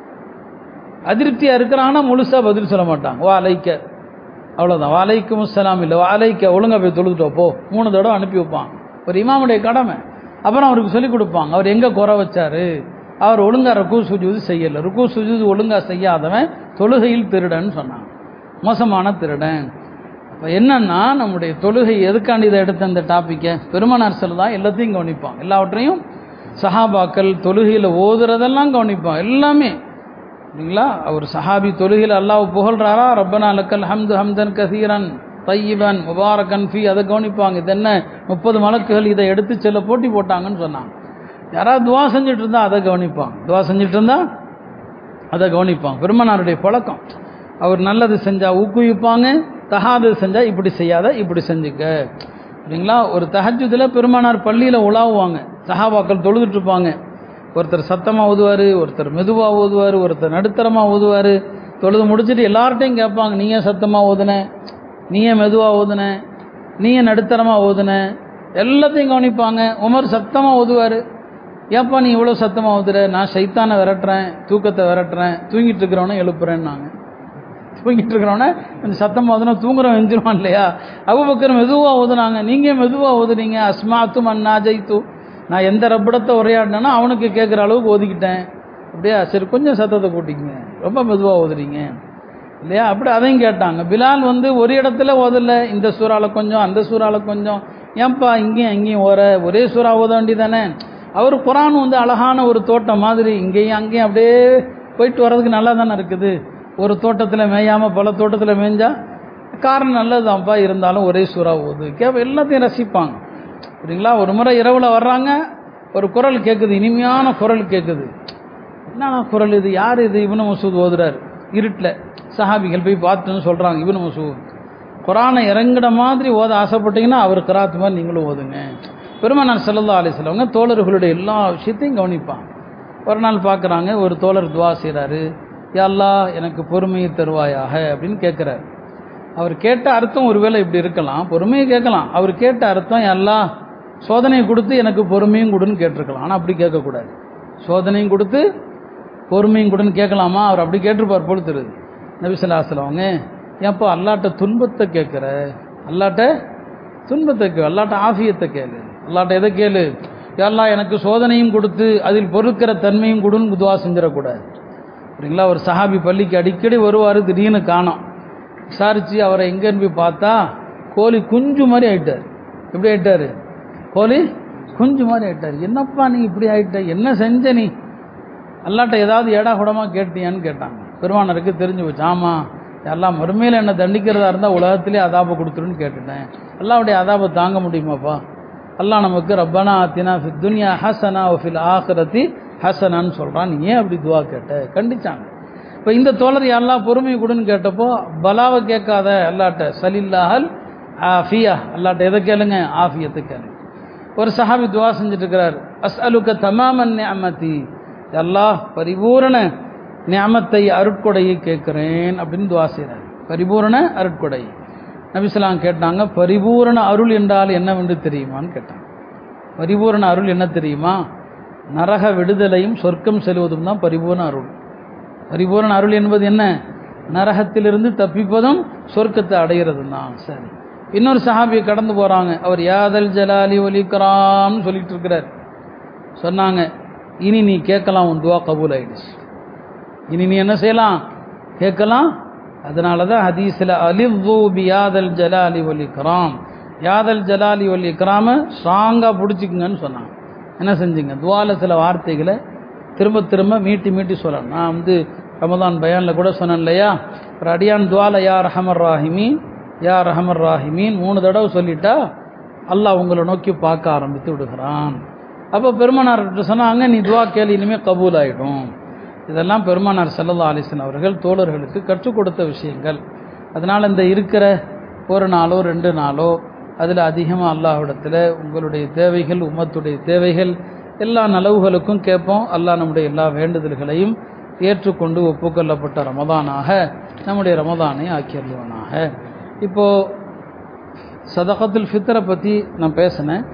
அதிருப்தியா இருக்கிறாங்கன்னா முழுசா பதில் சொல்ல மாட்டாங்க வா அலைக்க அவ்வளோதான் வாலைக்கும் அஸ்ஸலாம் இல்லை வாலைக்க ஒழுங்கா போய் தொழுதுட்டோ போ மூணு தடவை அனுப்பி வைப்பான் ஒரு இமாமுடைய கடமை அப்புறம் அவருக்கு சொல்லிக் கொடுப்பாங்க அவர் எங்கே குறை வச்சாரு அவர் ஒழுங்கா ருக்கு சுஜூது செய்யலை ருக்கு சுஜூது ஒழுங்கா செய்யாதவன் தொழுகையில் திருடன்னு சொன்னாங்க மோசமான திருடன் அப்போ என்னன்னா நம்முடைய தொழுகை எதுக்காண்டி இதை எடுத்த அந்த டாப்பிக்கை பெருமானார் தான் எல்லாத்தையும் கவனிப்பான் எல்லாவற்றையும் சஹாபாக்கள் தொழுகையில் ஓதுறதெல்லாம் கவனிப்பான் எல்லாமே சரிங்களா அவர் சஹாபி தொழுகையில் அல்லாஹ் புகழ்றாரா ரப்பனா லக்கல் ஹம்து ஹம்தன் கசீரன் தையிபன் முபாரக்கன் ஃபி அதை கவனிப்பாங்க இது என்ன முப்பது மலக்குகள் இதை எடுத்து செல்ல போட்டி போட்டாங்கன்னு சொன்னாங்க யாராவது துவா செஞ்சுட்டு இருந்தா அதை கவனிப்பாங்க துவா செஞ்சுட்டு இருந்தா அதை கவனிப்பாங்க பெருமனாருடைய பழக்கம் அவர் நல்லது செஞ்சால் ஊக்குவிப்பாங்க தகாதது செஞ்சால் இப்படி செய்யாத இப்படி செஞ்சுக்க சரிங்களா ஒரு தஹஜுதில் பெருமானார் பள்ளியில் உலாவுவாங்க சஹாபாக்கள் தொழுதுட்டு இருப்பாங்க ஒருத்தர் சத்தமாக ஓதுவார் ஒருத்தர் மெதுவாக ஓதுவார் ஒருத்தர் நடுத்தரமாக ஓதுவார் தொழுது முடிச்சுட்டு எல்லார்ட்டையும் கேட்பாங்க நீ ஏன் சத்தமாக ஓதுன நீ ஏன் மெதுவாக ஓதுன நீ ஏன் நடுத்தரமாக ஓதுன எல்லாத்தையும் கவனிப்பாங்க உமர் சத்தமாக ஓதுவார் ஏப்பா நீ இவ்வளோ சத்தமாக ஓதுற நான் சைத்தானை விரட்டுறேன் தூக்கத்தை விரட்டுறேன் தூங்கிட்டு இருக்கிறவனை எழுப்புறேன்னாங்க தூங்கிட்டு இருக்கிறவன கொஞ்சம் சத்தமாக ஓதுனா தூங்குறவன் எஞ்சிருவான் இல்லையா அபுபக்கர் மெதுவாக ஓதுனாங்க நீங்கள் மெதுவாக ஓதுனீங்க அஸ்மாத்து மன்னா ஜெய்து நான் எந்த ரப்பிடத்தை உரையாடினேனோ அவனுக்கு கேட்குற அளவுக்கு ஓதிக்கிட்டேன் அப்படியா சரி கொஞ்சம் சத்தத்தை கூட்டிங்க ரொம்ப மெதுவாக ஓதுறீங்க இல்லையா அப்படி அதையும் கேட்டாங்க பிலால் வந்து ஒரு இடத்துல ஓதல இந்த சூறால கொஞ்சம் அந்த சூறால கொஞ்சம் ஏன்பா இங்கேயும் அங்கேயும் ஓர ஒரே சூறா ஓத வேண்டியதானே அவர் குரான் வந்து அழகான ஒரு தோட்டம் மாதிரி இங்கேயும் அங்கேயும் அப்படியே போயிட்டு வர்றதுக்கு நல்லா தானே இருக்குது ஒரு தோட்டத்தில் மேயாமல் பல தோட்டத்தில் மேய்ஞ்சா காரணம் நல்லதுதான்ப்பா இருந்தாலும் ஒரே சூறா ஓது கே எல்லாத்தையும் ரசிப்பாங்க சரிங்களா ஒரு முறை இரவில் வர்றாங்க ஒரு குரல் கேட்குது இனிமையான குரல் கேட்குது என்னன்னா குரல் இது யார் இது இவனு மசூத் ஓதுறாரு இருட்டில் சஹாபிகள் போய் பார்த்துன்னு சொல்கிறாங்க இவனு மசூத் குரானை இறங்குற மாதிரி ஓத ஆசைப்பட்டீங்கன்னா அவர் கிராத்து மாதிரி நீங்களும் ஓதுங்க பெருமானார் செல்லல்லா அலிஸ்லவங்க தோழர்களுடைய எல்லா விஷயத்தையும் கவனிப்பான் ஒரு நாள் பார்க்குறாங்க ஒரு தோழர் துவா செய்கிறாரு யாழ்லா எனக்கு பொறுமையை தருவாயாக அப்படின்னு கேட்குறாரு அவர் கேட்ட அர்த்தம் ஒருவேளை இப்படி இருக்கலாம் பொறுமையை கேட்கலாம் அவர் கேட்ட அர்த்தம் எல்லாம் சோதனையை கொடுத்து எனக்கு பொறுமையும் கொடுன்னு கேட்டிருக்கலாம் ஆனால் அப்படி கேட்கக்கூடாது சோதனையும் கொடுத்து பொறுமையும் கொடுன்னு கேட்கலாமா அவர் அப்படி கேட்டிருப்பார் போல தெரியுது நபிசல்லாஸ்ல அவங்க ஏன்ப்பா அல்லாட்ட துன்பத்தை கேட்குற அல்லாட்ட துன்பத்தை கே அல்லாட்ட ஆஃபியத்தை கேளு அல்லாட்ட எதை கேளு யாரெல்லாம் எனக்கு சோதனையும் கொடுத்து அதில் பொறுக்கிற தன்மையும் கொடுன்னு துவா செஞ்சிடக்கூடாது சரிங்களா ஒரு சஹாபி பள்ளிக்கு அடிக்கடி வருவார் திடீர்னு காணோம் விசாரித்து அவரை எங்கேன்னு போய் பார்த்தா கோழி குஞ்சு மாதிரி ஆயிட்டார் எப்படி ஆயிட்டாரு கோழி குஞ்சு மாதிரி ஆயிட்டார் என்னப்பா நீ இப்படி ஆயிட்ட என்ன செஞ்ச நீ அல்லாட்ட ஏதாவது ஏடா கூடமா கேட்டியான்னு கேட்டாங்க பெருமானருக்கு தெரிஞ்சு போச்சு ஆமாம் எல்லாம் மறுமையில் என்ன தண்டிக்கிறதா இருந்தால் உலகத்திலே அதாபை கொடுத்துருன்னு கேட்டுட்டேன் அல்லாவுடைய அதாபை தாங்க முடியுமாப்பா அல்லாஹ் நமக்கு ரப்பனா ஆத்தினா ஃபித் துன்யா ஹசனா ஒஃபில் ஆஹிரத்தி ஹசனான்னு சொல்கிறான் நீ ஏன் அப்படி துவா கேட்ட கண்டிச்சாங்க இப்போ இந்த தோழர் யாரெல்லாம் பொறுமை கொடுன்னு கேட்டப்போ பலாவை கேட்காத அல்லாட்ட சலில்லாஹல் ஆஃபியா அல்லாட்ட எதை கேளுங்க ஆஃபியத்தை கேளுங்க ஒரு சஹாபி துவா செஞ்சுட்டு இருக்கிறார் அஸ் அலுக்க தமாமன் நியமதி அல்லாஹ் பரிபூரண நியமத்தை அருட்கொடையை கேட்குறேன் அப்படின்னு துவா செய்கிறார் பரிபூரண அருட்கொடை நபிஸ்லாம் கேட்டாங்க பரிபூரண அருள் என்றால் என்னவென்று தெரியுமான்னு கேட்டாங்க பரிபூரண அருள் என்ன தெரியுமா நரக விடுதலையும் சொர்க்கம் செல்வதும் தான் பரிபூரண அருள் பரிபூரண அருள் என்பது என்ன நரகத்திலிருந்து தப்பிப்பதும் சொர்க்கத்தை அடைகிறதும் தான் சரி இன்னொரு சஹாபியை கடந்து போகிறாங்க அவர் யாதல் ஜலாலி ஒலிக்ராம்னு சொல்லிட்டு இருக்கிறார் சொன்னாங்க இனி நீ கேட்கலாம் உன் துவா கபூல் ஆயிடுச்சு இனி நீ என்ன செய்யலாம் கேட்கலாம் அதனால தான் ஹதீஸில் அலிவு பி யாதல் ஜலாலி ஒல் இக்ராம் யாதல் ஜலாலி ஒல் இக்ராம ஸ்ட்ராங்காக பிடிச்சிக்குங்கன்னு சொன்னாங்க என்ன செஞ்சீங்க துவால சில வார்த்தைகளை திரும்ப திரும்ப மீட்டி மீட்டி சொல்லணும் நான் வந்து ரமதான் பயானில் கூட சொன்னேன் இல்லையா ஒரு அடியான் துவால யா ரஹமர் ராஹிமீன் யா ரஹமர் ராஹிமீன் மூணு தடவை சொல்லிட்டா அல்லாஹ் உங்களை நோக்கி பார்க்க ஆரம்பித்து விடுகிறான் அப்போ பெருமானார்கிட்ட சொன்னாங்க நீ துவா கேள்வி இனிமேல் கபூல் ஆகிடும் இதெல்லாம் பெருமானார் சல்லல்லா அலிஸ்லாம் அவர்கள் தோழர்களுக்கு கற்றுக் கொடுத்த விஷயங்கள் அதனால் இந்த இருக்கிற ஒரு நாளோ ரெண்டு நாளோ அதில் அதிகமாக அல்லாஹ்விடத்தில் உங்களுடைய தேவைகள் உம்மத்துடைய தேவைகள் எல்லா நலவுகளுக்கும் கேட்போம் அல்லாஹ் நம்முடைய எல்லா வேண்டுதல்களையும் ஏற்றுக்கொண்டு ஒப்புக்கொள்ளப்பட்ட ரமதானாக நம்முடைய ரமதானை ஆக்கியல்லுவனாக இப்போது சதகத்துல் ஃபித்தரை பற்றி நான் பேசினேன்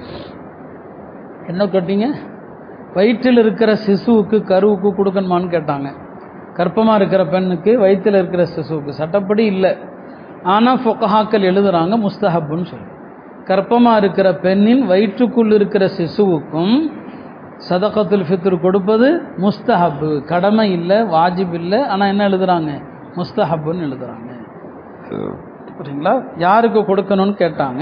என்ன கேட்டீங்க வயிற்றில் இருக்கிற சிசுவுக்கு கருவுக்கு கொடுக்கணுமான்னு கேட்டாங்க கர்ப்பமாக இருக்கிற பெண்ணுக்கு வயிற்றில் இருக்கிற சிசுவுக்கு சட்டப்படி இல்லை ஆனால் ஃபொக்கஹாக்கள் எழுதுறாங்க முஸ்தஹப்புன்னு சொல்லி கர்ப்பமாக இருக்கிற பெண்ணின் வயிற்றுக்குள் இருக்கிற சிசுவுக்கும் சதகத்துல் ஃபித்ர் கொடுப்பது முஸ்தஹப்பு கடமை இல்லை வாஜிப் இல்லை ஆனால் என்ன எழுதுறாங்க முஸ்தஹப்புன்னு எழுதுறாங்க சரிங்களா யாருக்கு கொடுக்கணும்னு கேட்டாங்க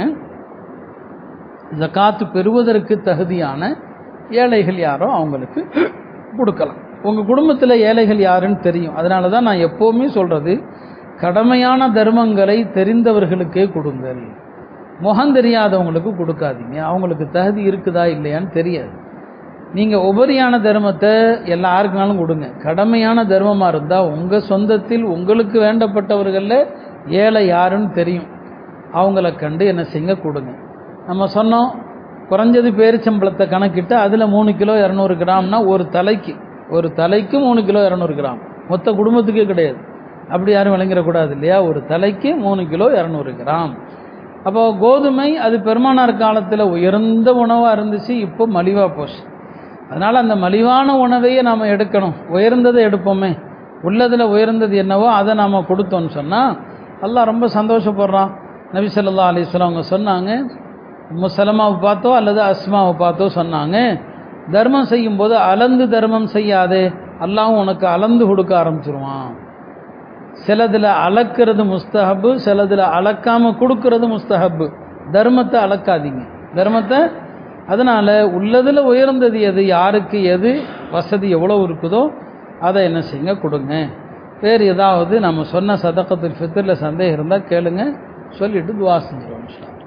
ஜக்காத்து பெறுவதற்கு தகுதியான ஏழைகள் யாரோ அவங்களுக்கு கொடுக்கலாம் உங்கள் குடும்பத்தில் ஏழைகள் யாருன்னு தெரியும் அதனால தான் நான் எப்போவுமே சொல்கிறது கடமையான தர்மங்களை தெரிந்தவர்களுக்கே கொடுங்கள் முகம் தெரியாதவங்களுக்கு கொடுக்காதீங்க அவங்களுக்கு தகுதி இருக்குதா இல்லையான்னு தெரியாது நீங்கள் உபரியான தர்மத்தை எல்லாருக்குனாலும் கொடுங்க கடமையான தர்மமாக இருந்தால் உங்கள் சொந்தத்தில் உங்களுக்கு வேண்டப்பட்டவர்களில் ஏழை யாருன்னு தெரியும் அவங்கள கண்டு என்ன செய்யுங்க கொடுங்க நம்ம சொன்னோம் குறைஞ்சது பேரிச்சம்பளத்தை கணக்கிட்டு அதில் மூணு கிலோ இரநூறு கிராம்னா ஒரு தலைக்கு ஒரு தலைக்கு மூணு கிலோ இரநூறு கிராம் மொத்த குடும்பத்துக்கே கிடையாது அப்படி யாரும் விளங்கிடக்கூடாது இல்லையா ஒரு தலைக்கு மூணு கிலோ இரநூறு கிராம் அப்போ கோதுமை அது பெருமானார் காலத்தில் உயர்ந்த உணவாக இருந்துச்சு இப்போ மலிவாக போச்சு அதனால் அந்த மலிவான உணவையே நாம் எடுக்கணும் உயர்ந்ததை எடுப்போமே உள்ளதில் உயர்ந்தது என்னவோ அதை நாம் கொடுத்தோம்னு சொன்னால் அல்லாஹ் ரொம்ப சந்தோஷப்படுறான் நபி ஸல்லல்லாஹு அலைஹி வஸல்லம் அவங்க சொன்னாங்க முசலமாவை பார்த்தோ அல்லது அஸ்மாவை பார்த்தோ சொன்னாங்க தர்மம் செய்யும்போது அளந்து தர்மம் செய்யாதே அல்லாஹ்வும் உனக்கு அளந்து கொடுக்க ஆரம்பிச்சிருவான் சிலதில் அளக்கிறது முஸ்தஹப்பு சிலதில் அளக்காம கொடுக்கறது முஸ்தஹப்பு தர்மத்தை அளக்காதீங்க தர்மத்தை அதனால உள்ளதில் உயர்ந்தது எது யாருக்கு எது வசதி எவ்வளோ இருக்குதோ அதை என்ன செய்யுங்க கொடுங்க வேறு ஏதாவது நம்ம சொன்ன சதக்கத்தில் ஃபித்தரில் சந்தேகம் இருந்தால் கேளுங்க சொல்லிட்டு துவா செஞ்சிருவோம் இன்ஷா அல்லாஹ்.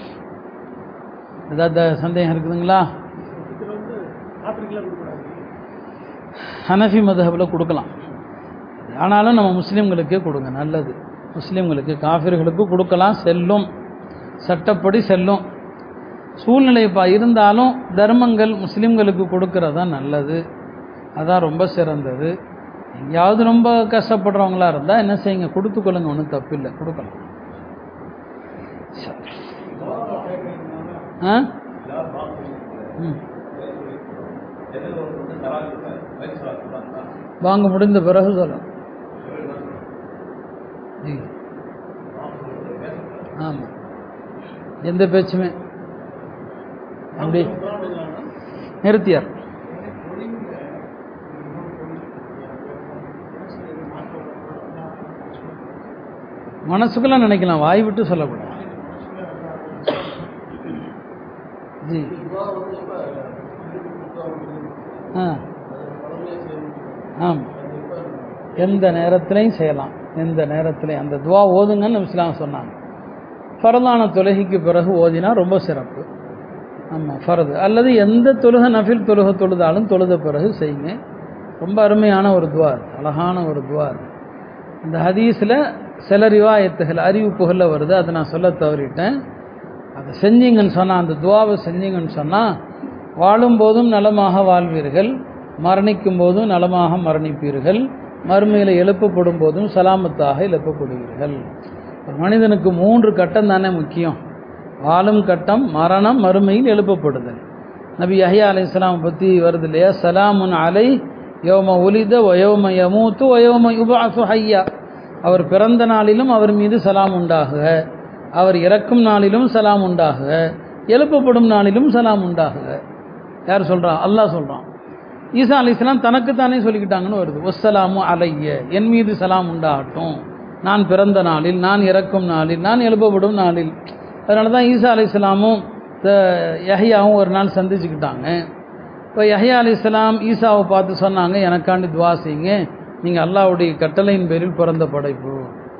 ஏதாவது சந்தேகம் இருக்குதுங்களா ஹனஃபி மதஹபில் கொடுக்கலாம் ஆனாலும் நம்ம முஸ்லீம்களுக்கே கொடுங்க நல்லது முஸ்லீம்களுக்கு காஃபிர்களுக்கு கொடுக்கலாம் செல்லும் சட்டப்படி செல்லும் சூழ்நிலை பா இருந்தாலும் தர்மங்கள் முஸ்லீம்களுக்கு கொடுக்கறது தான் நல்லது அதான் ரொம்ப சிறந்தது எங்கேயாவது ரொம்ப கஷ்டப்படுறவங்களா இருந்தால் என்ன செய்யுங்க கொடுத்துக்கொள்ளுங்க ஒன்றும் தப்பு இல்லை கொடுக்கலாம் சரி. ஆ ம் வாங்க முடிந்த பிறகு சொல்லணும் ஜி. ஆமாம் எந்த பேச்சுமே அப்படி நிறுத்தியார் மனசுக்குள்ள நினைக்கலாம் வாய் விட்டு சொல்லக்கூடாது ஜி ஆ ஆம் எந்த நேரத்திலையும் செய்யலாம் எந்த நேரத்திலையும் அந்த துவா ஓதுங்கன்னு இஸ்லாம் சொன்னாங்க ஃபரதான தொழுகைக்கு பிறகு ஓதினா ரொம்ப சிறப்பு ஆமாம் ஃபரது அல்லது எந்த தொழுகை நஃபில் தொழுகை தொழுதாலும் தொழுத பிறகு செய்யுங்க ரொம்ப அருமையான ஒரு துவா அது அழகான ஒரு துவா அது இந்த ஹதீஸில் சில ரிவாயத்துகள் அறிவிப்புகளில் வருது அதை நான் சொல்ல தவறிட்டேன் அதை செஞ்சீங்கன்னு சொன்னால் அந்த துவாவை செஞ்சீங்கன்னு சொன்னால் வாழும்போதும் நலமாக வாழ்வீர்கள் மரணிக்கும் போதும் நலமாக மரணிப்பீர்கள் மறுமையில் எழுப்பப்படும் போதும் சலாமத்தாக எழுப்பப்படுவீர்கள் ஒரு மனிதனுக்கு மூன்று கட்டம் தானே முக்கியம் வாழும் கட்டம் மரணம் மறுமையில் எழுப்பப்படுதல் நபி யஹ்யா அலை இஸ்லாம் பற்றி வருது இல்லையா சலாமுன் அலை யோம உலித வயோம யமூத்து வயோம யுபாசு ஹையா அவர் பிறந்த நாளிலும் அவர் மீது சலாம் உண்டாகுக அவர் இறக்கும் நாளிலும் சலாம் உண்டாகுக எழுப்பப்படும் நாளிலும் சலாம் உண்டாகுக யார் சொல்றா அல்லாஹ் சொல்றான் ஈசா அலி இஸ்லாம் தனக்குத்தானே சொல்லிக்கிட்டாங்கன்னு வருது ஒஸ்ஸலாமு அலைய என் மீது சலாம் உண்டாகட்டும் நான் பிறந்த நாளில் நான் இறக்கும் நாளில் நான் எழுப்பப்படும் நாளில் அதனால தான் ஈசா அலி இஸ்லாமும் யஹ்யாவும் ஒரு நாள் சந்திச்சுக்கிட்டாங்க இப்போ யஹ்யா அலி இஸ்லாம் ஈசாவை பார்த்து சொன்னாங்க எனக்காண்டி துவா செய்யுங்க நீங்கள் அல்லாஹ்வுடைய கட்டளையின் பேரில் பிறந்த படைப்பு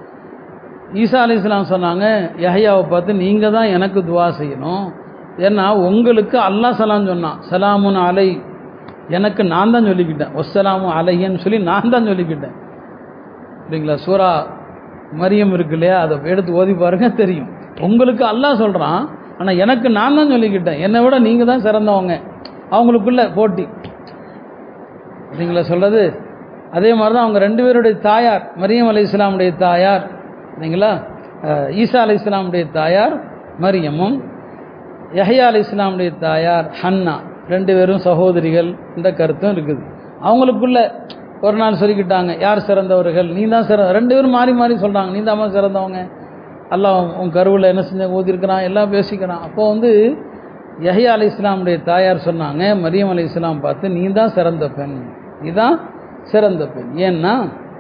ஈசா அலி இஸ்லாம் சொன்னாங்க யஹ்யாவை பார்த்து நீங்கள் தான் எனக்கு துவா செய்யணும் ஏன்னா உங்களுக்கு அல்லாஹ் சலாம் சொன்னான் சலாமுன் அலை எனக்கு நான் தான் சொல்லிக்கிட்டேன் ஒஸ்ஸலாமு அலையன்னு சொல்லி நான் தான் சொல்லிக்கிட்டேன் இல்லைங்களா சூரா மரியம் இருக்கு இல்லையா அதை எடுத்து ஓதி பாருங்க தெரியும் உங்களுக்கு அல்லாஹ் சொல்கிறான் ஆனால் எனக்கு நான் தான் சொல்லிக்கிட்டேன் என்னை விட நீங்கள் தான் சிறந்தவங்க அவங்களுக்குள்ள போட்டி இல்லைங்களா சொல்கிறது அதே மாதிரி தான் அவங்க ரெண்டு பேருடைய தாயார் மரியம் அலை இஸ்லாமுடைய தாயார் இல்லைங்களா அஹ், ஈசா அலை இஸ்லாமுடைய தாயார் மரியமும் யஹ்யா அலை இஸ்லாமுடைய தாயார் ஹன்னா ரெண்டு பேரும் சகோதரிகள் இந்த கருத்தும் இருக்குது அவங்களுக்குள்ள ஒரு நாள் சொல்லிக்கிட்டாங்க யார் சிறந்தவர்கள் நீ தான் சிறந்த ரெண்டு பேரும் மாறி மாறி சொல்கிறாங்க நீ தான் சிறந்தவங்க அல்லாஹ் உன் உன் கருவில் என்ன செஞ்ச ஊதிருக்கிறான் எல்லாம் பேசிக்கிறான் அப்போ வந்து யஹ்யா அலை இஸ்லாமுடைய தாயார் சொன்னாங்க மரியம் அலை இஸ்லாம் பார்த்து நீ தான் சிறந்த பெண் நீ தான் சிறந்த பெண் ஏன்னா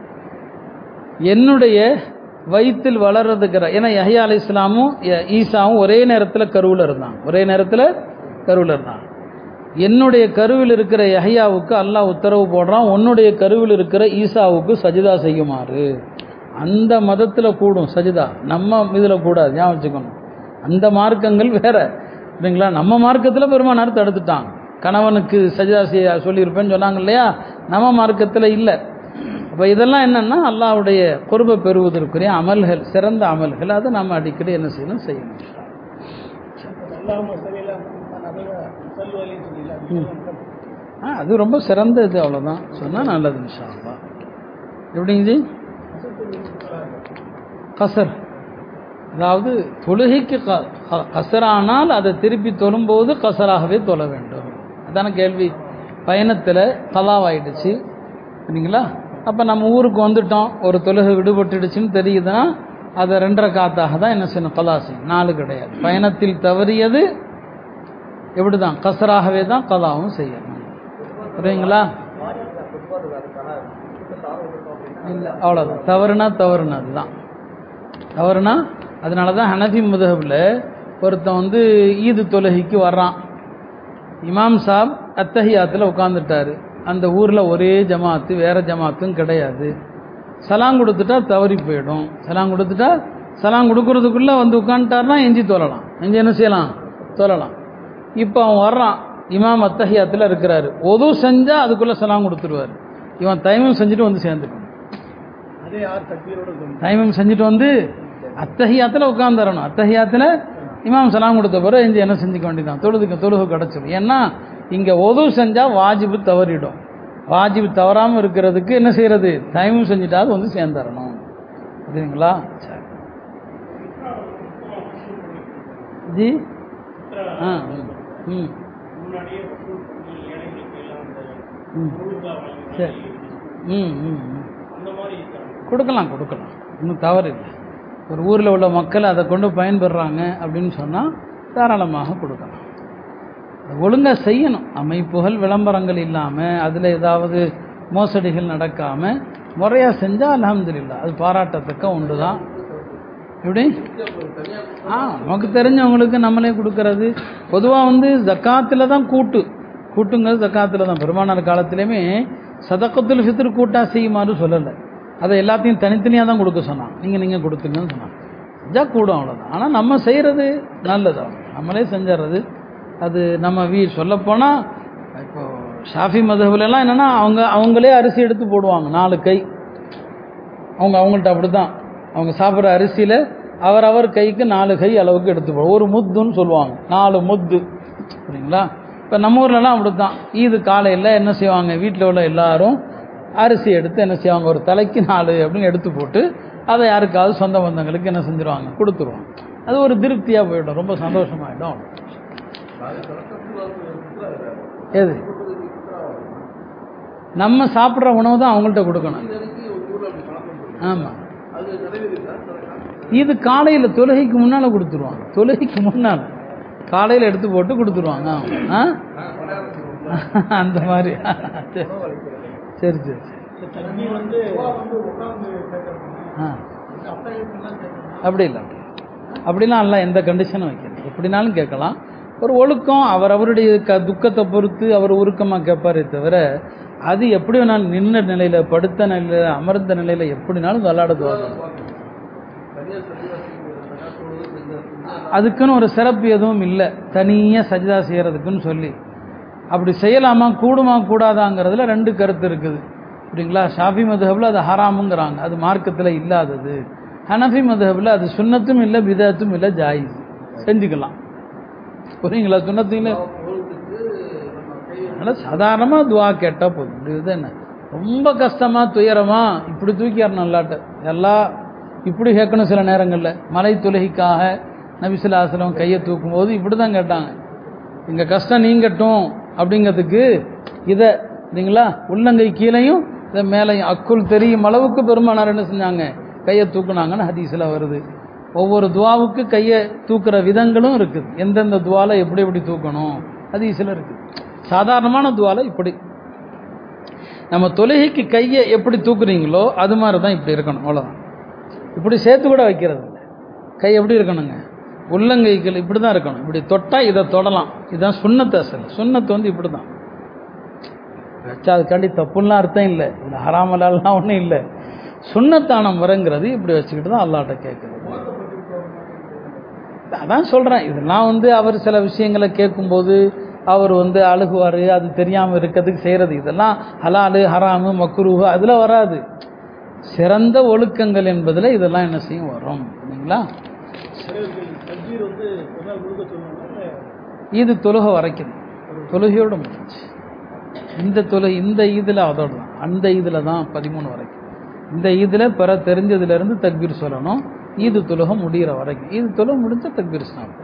என்னுடைய வயிற்றில் வளர்றதுக்கிற ஏன்னா யஹ்யா அலை இஸ்லாமும் ய- ஈசாவும் ஒரே நேரத்தில் கருவில் இருந்தாங்க ஒரே நேரத்தில் கருவில் இருந்தாங்க என்னுடைய கருவில் இருக்கிற யஹ்யாவுக்கு அல்லாஹ் உத்தரவு போடுறான் உன்னுடைய கருவில் இருக்கிற ஈசாவுக்கு சஜிதா செய்யுமாறு அந்த மதத்தில் கூடும் சஜிதா நம்ம இதில் கூடாது ஞாபகம் வச்சுக்கணும் அந்த மார்க்கங்கள் வேற இல்லைங்களா நம்ம மார்க்கத்தில் பெருமானார் தடுத்துட்டாங்க கணவனுக்கு சஜிதா செய்ய சொல்லியிருப்பேன்னு சொன்னாங்க இல்லையா நம்ம மார்க்கத்தில் இல்லை அப்போ இதெல்லாம் என்னன்னா அல்லாஹ்வுடைய பொறுப்பை பெறுவதற்குரிய அமல்கள் சிறந்த அமல்கள் அதை நம்ம அடிக்கடி என்ன செய்யணும் செய்யணும் ம். ஆ அது ரொம்ப சிறந்த இது அவ்வளோதான் சொன்னால் நல்லது இன்ஷா அல்லாஹ் எப்படிங்க ஜி கசர் அதாவது தொழுகைக்கு க- க- கசரானால் அதை திருப்பி தொழும்போது கசராகவே தொழ வேண்டும் அதான கேள்வி பயணத்தில் கலாவாயிடுச்சு சரிங்களா அப்போ நம்ம ஊருக்கு வந்துட்டோம் ஒரு தொழுகை விடுபட்டுடுச்சுன்னு தெரியுதுன்னா அதை ரெண்டரை காத்தாக தான் என்ன செய்யணும் கலா செய்யணும் நாலு கிடையாது பயணத்தில் தவறியது எப்படி தான் கசராகவே தான் கலாவும் செய்யணும் புரியுங்களா இல்லை அவ்வளோதான் தவறுனா தவறுனா அதுதான் தவறுனா அதனால தான் ஹனஃபி முதஹபில் ஒருத்தன் வந்து ஈது தொழுகைக்கு வர்றான் இமாம் சாப் அத்தஹியாத்தில் உட்காந்துட்டாரு அந்த ஊரில் ஒரே ஜமாத்து வேற ஜமாத்தும் கிடையாது சலாம் கொடுத்துட்டா தவறி போயிடும் சலாம் கொடுத்துட்டா சலாம் கொடுக்கறதுக்குள்ளே வந்து உட்காந்துட்டாருன்னா எஞ்சி தொழலாம் எஞ்சி என்ன செய்யலாம் தொழலாம் இப்போ அவன் வர்றான் இமாம் அத்தஹியாத்தில் இருக்கிறாரு ஒது செஞ்சால் அதுக்குள்ளே சலாம் கொடுத்துருவாரு இவன் தைமம் செஞ்சுட்டு வந்து சேர்ந்துக்கணும் தைமம் செஞ்சுட்டு வந்து அத்தஹியாத்தில் உட்காந்துடணும் அத்தஹியாத்தில் இமாம் சலாம் கொடுத்த பிறகு இஞ்சி என்ன செஞ்சுக்க வேண்டியதான் தொழுதுக்கு தொழுகு கிடச்சிடும் ஏன்னா இங்கே ஒது செஞ்சால் வாஜிபு தவறிடும் வாஜிபு தவறாமல் இருக்கிறதுக்கு என்ன செய்யறது தைமம் செஞ்சுட்டாது வந்து சேர்ந்துடணும் புரியுதுங்களா சரி ஜி ஆ ம், ம் ம் சரி ம் ம் ம் கொடுக்கலாம் கொடுக்கலாம் ஒன்றும் தவறு இல்லை ஒரு ஊரில் உள்ள மக்கள் அதை கொண்டு பயன்பெறுறாங்க அப்படின்னு சொன்னால் தாராளமாக கொடுக்கலாம் ஒழுங்காக செய்யணும் அமைப்புகள் விளம்பரங்கள் இல்லாமல் அதில் ஏதாவது மோசடிகள் நடக்காமல் முறையாக செஞ்சால் அல்ஹம்துலில்லாஹ் அது பாராட்டத்தக்க ஒன்று தான் எப்படி ஆ நமக்கு தெரிஞ்சவங்களுக்கு நம்மளே கொடுக்கறது பொதுவாக வந்து ஜக்காத்தில் தான் கூட்டு கூட்டுங்கிறது ஜக்காத்தில் தான் பெருமானார் காலத்திலையுமே சதக்கத்துல் ஃபித்ர் கூட்டாக செய்யுமாறு சொல்லலை அதை எல்லாத்தையும் தனித்தனியாக தான் கொடுக்க சொன்னான் நீங்கள் நீங்கள் கொடுத்துங்கன்னு சொன்னான் செஞ்சால் கூடும் அவ்வளோதான் ஆனால் நம்ம செய்கிறது நல்லது அவ்வளவுதான். நம்மளே செஞ்சிடுறது அது நம்ம வீ சொல்லப்போனால் இப்போ ஷாஃபி மதுஹபுலெல்லாம் என்னென்னா அவங்க அவங்களே அரிசி எடுத்து போடுவாங்க நாலு கை அவங்க அவங்கள்ட்ட அப்படி தான் அவங்க சாப்பிட்ற அரிசியில் அவரவர் கைக்கு நாலு கை அளவுக்கு எடுத்து போடுவோம் ஒரு முத்துன்னு சொல்லுவாங்க நாலு முத்து சரிங்களா இப்போ நம்ம ஊர்லலாம் அப்படி தான் ஈது காலையில் என்ன செய்வாங்க வீட்டில் உள்ள எல்லாரும் அரிசி எடுத்து என்ன செய்வாங்க ஒரு தலைக்கு நாலு அப்படின்னு எடுத்து போட்டு அதை யாருக்காவது சொந்த பந்தங்களுக்கு என்ன செஞ்சுருவாங்க கொடுத்துருவாங்க அது ஒரு திருப்தியாக போயிடும் ரொம்ப சந்தோஷமாயிடும் எது நம்ம சாப்பிட்ற உணவு தான் அவங்கள்ட்ட கொடுக்கணும் ஆமாம் இது காலையில் தொழுகைக்கு முன்னால் கொடுத்துருவாங்க தொழுகைக்கு முன்னால் காலையில் எடுத்து போட்டு கொடுத்துருவாங்க ஆ அந்த மாதிரி சரி சரி சரி ஆ அப்படி இல்லை அப்படி அப்படிலாம் எல்லாம் எந்த கண்டிஷனும் வைக்கிறது எப்படினாலும் கேட்கலாம் ஒரு ஒழுக்கம் அவர் அவருடைய க துக்கத்தை பொறுத்து அவர் உருக்கமாக கேட்பாரே தவிர அது எப்படி வேணாலும் நின்ன நிலையில் படுத்த நிலையில் அமர்ந்த நிலையில் எப்படினாலும் விளாடுது அதுக்குன்னு ஒரு சிறப்பு எதுவும் இல்லை தனியாக சஜிதா செய்கிறதுக்குன்னு சொல்லி அப்படி செய்யலாமா கூடுமா கூடாதாங்கிறதுல ரெண்டு கருத்து இருக்குது அப்படிங்களா ஷாஃபி மதுஹபில் அது ஹராமுங்கிறாங்க அது மார்க்கத்தில் இல்லாதது ஹனஃபி மதுஹபில் அது சுன்னத்தும் இல்லை பிதத்தும் இல்லை ஜாயிஸ் செஞ்சுக்கலாம் புரியுங்களா சுண்ணத்தும் இல்லை அதனால் சாதாரணமாக துவா கேட்டால் போதும் இப்படி இது என்ன ரொம்ப கஷ்டமாக துயரமாக இப்படி தூக்கியார் நல்லாட்ட எல்லாம் இப்படி கேட்கணும் சில நேரங்களில் மலை துலகிக்காக நபிசுல்லாஸ்லம் கையை தூக்கும்போது இப்படி தான் கேட்டாங்க எங்கள் கஷ்டம் நீங்கட்டும் அப்படிங்கிறதுக்கு இதை இல்லைங்களா உள்ளங்கை கீழையும் இதை மேலையும் அக்குள் தெரியும் அளவுக்கு பெருமானார் என்ன செஞ்சாங்க கையை தூக்குனாங்கன்னு ஹதீஸில் வருது ஒவ்வொரு துவாவுக்கு கையை தூக்குற விதங்களும் இருக்குது எந்தெந்த துவால எப்படி எப்படி தூக்கணும் ஹதீஸில் இருக்குது சாதாரணமான துவால இப்படி நம்ம தொழுகைக்கு கையை எப்படி தூக்குறீங்களோ அது மாதிரி தான் இப்படி இருக்கணும் அவ்வளோதான் இப்படி சேர்த்து கூட வைக்கிறது இல்லை கை எப்படி இருக்கணுங்க உள்ளங்கைகள் இப்படி தான் இருக்கணும் இப்படி தொட்டால் இதை தொடலாம் இதுதான் சுண்ணத்து அசல் சுண்ணத்து வந்து இப்படி தான் வச்சா அதுக்காண்டி தப்புலாம் அர்த்தம் இல்லை இது ஹராமலாம் ஒன்றும் இல்லை சுண்ணத்தான முறைங்கிறது இப்படி வச்சுக்கிட்டு தான் அல்லாட்ட கேட்குறது அதான் சொல்கிறேன் இதெல்லாம் வந்து அவர் சில விஷயங்களை கேட்கும்போது அவர் வந்து அழுகுவார் அது தெரியாமல் இருக்கிறதுக்கு செய்கிறது இதெல்லாம் ஹலாலு ஹராமு மக்குருவு அதில் வராது சிறந்த ஒழுக்கங்கள் என்பதில் இதெல்லாம் என்ன செய்யும் வரும் இல்லைங்களா தக்பீர் வந்து ஒரு நாள் முழுக்க சொல்லுவாங்க இது தொழுகை வரைக்கும் தொழுகையோடு முடிஞ்சு இந்த தொழு இந்த இதில் அதோட தான் அந்த இதில் தான் பதிமூணு வரைக்கும் இந்த இதில் பிற தெரிஞ்சதுலேருந்து தக்பீர் சொல்லணும் ஈது தொழுகை முடிகிற வரைக்கும் ஈது தொழுகை முடிஞ்ச தக்பீர் ஸ்டாப்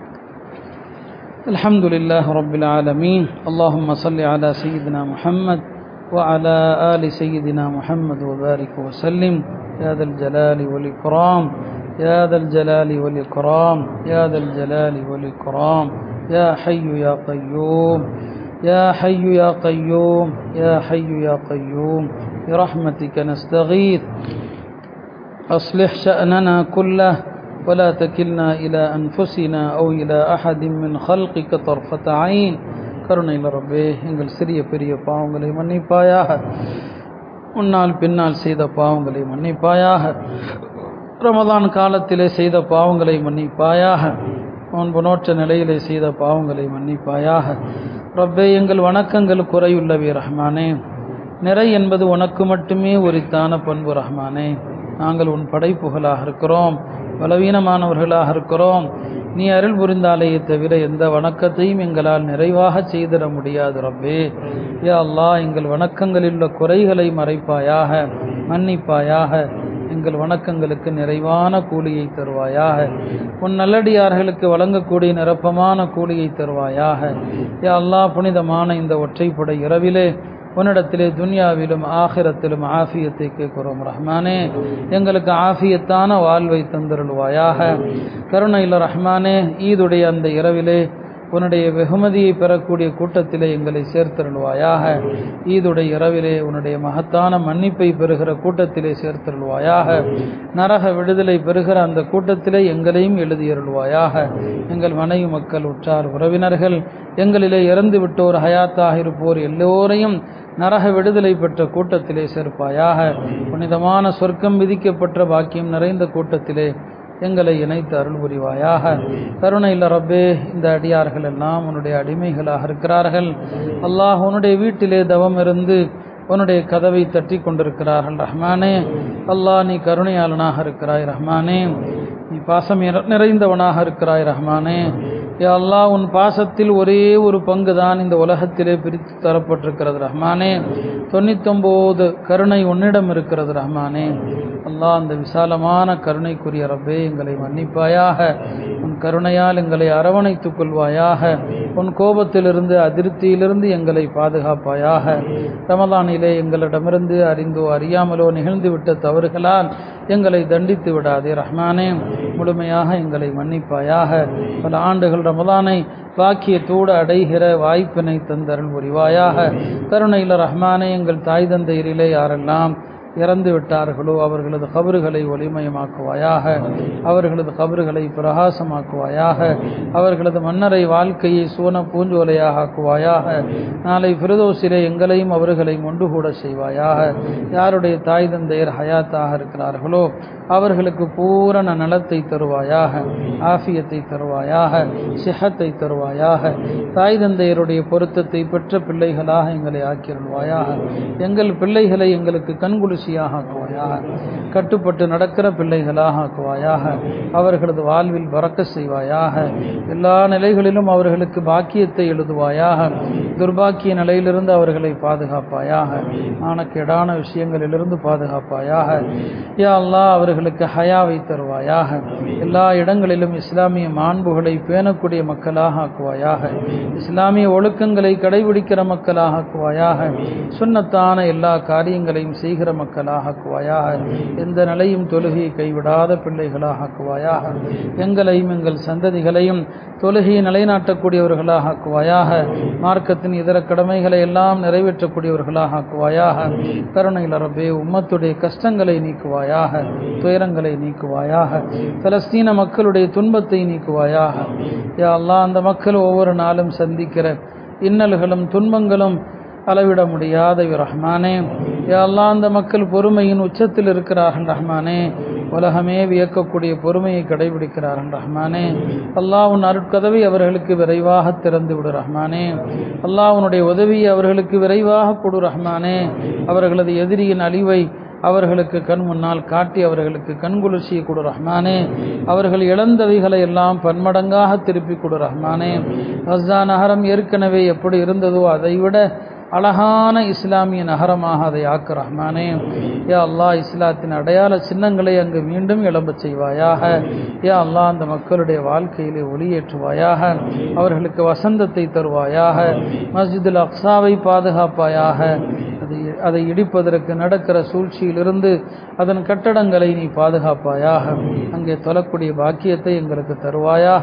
الحمد لله رب العالمين اللهم صل على سيدنا محمد وعلى آل سيدنا محمد وبارك وسلم يا ذا الجلال والإكرام يا ذا الجلال والإكرام يا ذا الجلال والإكرام يا حي يا قيوم يا حي يا قيوم يا حي يا قيوم برحمتك نستغيث أصلح شأننا كله ولا تكلنا إلى أنفسنا أو إلى أحد من خلقك طرفة عين கருணையில் ரப்பே எங்கள் சிறிய பெரிய பாவங்களை மன்னிப்பாயாக முன்னால் பின்னால் செய்த பாவங்களை மன்னிப்பாயாக ரமதான் காலத்திலே செய்த பாவங்களை மன்னிப்பாயாக நோன்பு நோற்ற நிலையிலே செய்த பாவங்களை மன்னிப்பாயாக ரப்பே எங்கள் வணக்கங்கள் குறையுள்ளவே ரஹ்மானே நிறை என்பது உனக்கு மட்டுமே உரித்தான பண்பு ரஹ்மானே நாங்கள் உன் படைப்புகளாக இருக்கிறோம் பலவீனமானவர்களாக இருக்கிறோம் நீ அருள் புரிந்தாலேயே தவிர எந்த வணக்கத்தையும் எங்களால் நிறைவாக செய்திட முடியாது ரப்பே யா அல்லாஹ் எங்கள் வணக்கங்களில் உள்ள குறைகளை மறைப்பாயாக மன்னிப்பாயாக எங்கள் வணக்கங்களுக்கு நிறைவான கூலியை தருவாயாக உன் நல்லடியார்களுக்கு வழங்கக்கூடிய நிரப்பமான கூலியை தருவாயாக யா அல்லாஹ் புனிதமான இந்த ஒற்றைப்படை இரவிலே உன்னிடத்திலே துன்யாவிலும் ஆகிரத்திலும் ஆஃபியத்தை கேட்கிறோம் ரஹ்மானே எங்களுக்கு ஆஃபியத்தான வாழ்வை தந்திருள்வாயாக கருணையில் ரஹ்மானே ஈதுடைய அந்த இரவிலே உன்னுடைய வெகுமதியை பெறக்கூடிய கூட்டத்திலே எங்களை சேர்த்தருள்வாயாக ஈதுடைய இரவிலே உன்னுடைய மகத்தான மன்னிப்பை பெறுகிற கூட்டத்திலே சேர்த்தருள்வாயாக நரக விடுதலை பெறுகிற அந்த கூட்டத்திலே எங்களையும் எழுதியருள்வாயாக எங்கள் மனைவி மக்கள் உற்றார் உறவினர்கள் எங்களிலே இறந்து விட்டோர் ஹயாத்தாக இருப்போர் எல்லோரையும் நரக விடுதலை பெற்ற கூட்டத்திலே சேர்ப்பாயாக புனிதமான சொர்க்கம் விதிக்கப்பட்ட பாக்கியம் நிறைந்த கூட்டத்திலே எங்களை இணைத்து அருள் புரிவாயாக கருணையில் ரப்பே இந்த அடியார்கள் எல்லாம் உன்னுடைய அடிமைகளாக இருக்கிறார்கள் அல்லாஹ் உன்னுடைய வீட்டிலே தவம் இருந்து உன்னுடைய கதவை தட்டி கொண்டிருக்கிறார்கள் ரஹ்மானே அல்லாஹ் நீ கருணையாளனாக இருக்கிறாய் ரஹ்மானே நீ பாசம் நிற- நிறைந்தவனாக இருக்கிறாய் ரஹ்மானே யா அல்லாஹ் உன் பாசத்தில் ஒரே ஒரு பங்கு தான் இந்த உலகத்திலே பிரித்து தரப்பட்டிருக்கிறது ரஹ்மானே தொண்ணூத்தொம்போது கருணை உன்னிடம் இருக்கிறது ரஹ்மானே அல்லாஹ் அந்த விசாலமான கருணைக்குரிய ரப்பே எங்களை மன்னிப்பாயாக உன் கருணையால் எங்களை அரவணைத்துக் கொள்வாயாக உன் கோபத்திலிருந்து அதிருப்தியிலிருந்து எங்களை பாதுகாப்பாயாக ரமலானிலே எங்களிடமிருந்து அறிந்தோ அறியாமலோ நிகழ்ந்துவிட்ட தவறுகளால் எங்களை தண்டித்து விடாதே ரஹ்மானே முழுமையாக எங்களை மன்னிப்பாயாக பல ஆண்டுகள் ரமலானை பாக்கியத்தோடு அடைகிற வாய்ப்பினை தந்தருள் புரிவாயாக கருணையில் ரஹ்மானே எங்கள் தாய் தந்தையரிலே யாரெல்லாம் இறந்து விட்டார்களோ அவர்களது கபறுகளை ஒளிமயமாக்குவாயாக அவர்களது கபறுகளை பிரகாசமாக்குவாயாக அவர்களது மன்னரை வாழ்க்கையை சூன பூஞ்சோலையாக ஆக்குவாயாக நாளை பிரதோசிலே எங்களையும் அவர்களையும் ஒன்று கூட செய்வாயாக யாருடைய தாய் தந்தையர் ஹயாத்தாக இருக்கிறார்களோ அவர்களுக்கு பூரண நலத்தை தருவாயாக ஆஃபியத்தை தருவாயாக சிஹத்தை தருவாயாக தாய் தந்தையருடைய பொருத்தத்தை பெற்ற பிள்ளைகளாக எங்களை ஆக்கிருள்வாயாக எங்கள் பிள்ளைகளை எங்களுக்கு கண்குளிர்ச்சியாக ஆக்குவாயாக கட்டுப்பட்டு நடக்கிற பிள்ளைகளாக ஆக்குவாயாக அவர்களது வாழ்வில் பறக்க செய்வாயாக எல்லா நிலைகளிலும் அவர்களுக்கு பாக்கியத்தை எழுதுவாயாக துர்பாக்கிய நிலையிலிருந்து அவர்களை பாதுகாப்பாயாக ஆனக்கேடான விஷயங்களிலிருந்து பாதுகாப்பாயாக யா அல்லாஹ் அவர்களுக்கு ஹயாவை தருவாயாக எல்லா இடங்களிலும் இஸ்லாமிய மாண்புகளை பேணக்கூடிய மக்களாக ஆக்குவாயாக இஸ்லாமிய ஒழுக்கங்களை கடைபிடிக்கிற மக்களாக ஆக்குவாயாக சுன்னத்தான எல்லா காரியங்களையும் செய்கிற மக்களாக ஆக்குவாயாக எந்த நிலையும் தொழுகையை கைவிடாத பிள்ளைகளாக ஆக்குவாயாக எங்களையும் எங்கள் சந்ததிகளையும் தொழுகையை நிலைநாட்டக்கூடியவர்களாக ஆக்குவாயாக மார்க்கத்தின் இதர கடமைகளை எல்லாம் நிறைவேற்றக்கூடியவர்களாக ஆக்குவாயாக கருணையில் ரப்பே உம்மத்துடைய கஷ்டங்களை நீக்குவாயாக துயரங்களை நீக்குவாயாக பலஸ்தீன மக்களுடைய துன்பத்தை நீக்குவாயாக யா அல்லாஹ் அந்த மக்கள் ஒவ்வொரு நாளும் சந்திக்கிற இன்னல்களும் துன்பங்களும் அளவிட முடியாத ரஹ்மானே யா அல்லாஹ் அந்த மக்கள் பொறுமையின் உச்சத்தில் இருக்கிறார்கள் ரஹ்மானே உலகமே வியக்கக்கூடிய பொறுமையை கடைபிடிக்கிறார்கள் ரஹ்மானே அல்லாஹ் உன் அருட்கதவை அவர்களுக்கு விரைவாக திறந்து விடு ரஹ்மானே அல்லாஹ் உன்னுடைய உதவியை அவர்களுக்கு விரைவாக கொடு ரஹ்மானே அவர்களது எதிரியின் அழிவை அவர்களுக்கு கண் முன்னால் காட்டி அவர்களுக்கு கண்குளிர்ச்சியை கொடு ரஹ்மானே அவர்கள் இழந்தவைகளை எல்லாம் பன்மடங்காக திருப்பி கொடு ரஹ்மானே கஸ்ஸா நகரம் ஏற்கனவே எப்படி இருந்ததோ அதைவிட அழகான இஸ்லாமிய நகரமாக அதை ஆக்கு ரஹ்மானே யா அல்லாஹ் இஸ்லாத்தின் அடையாள சின்னங்களை அங்கு மீண்டும் எழும்பச் செய்வாயாக யா அல்லாஹ் அந்த மக்களுடைய வாழ்க்கையிலே ஒளியேற்றுவாயாக அவர்களுக்கு வசந்தத்தை தருவாயாக மஸ்ஜிதுல் அக்ஸாவை பாதுகாப்பாயாக அதை அதை இடிப்பதற்கு நடக்கிற சூழ்ச்சியிலிருந்து அதன் கட்டடங்களை நீ பாதுகாப்பாயாக அங்கே தொழக்கூடிய பாக்கியத்தை எங்களுக்கு தருவாயாக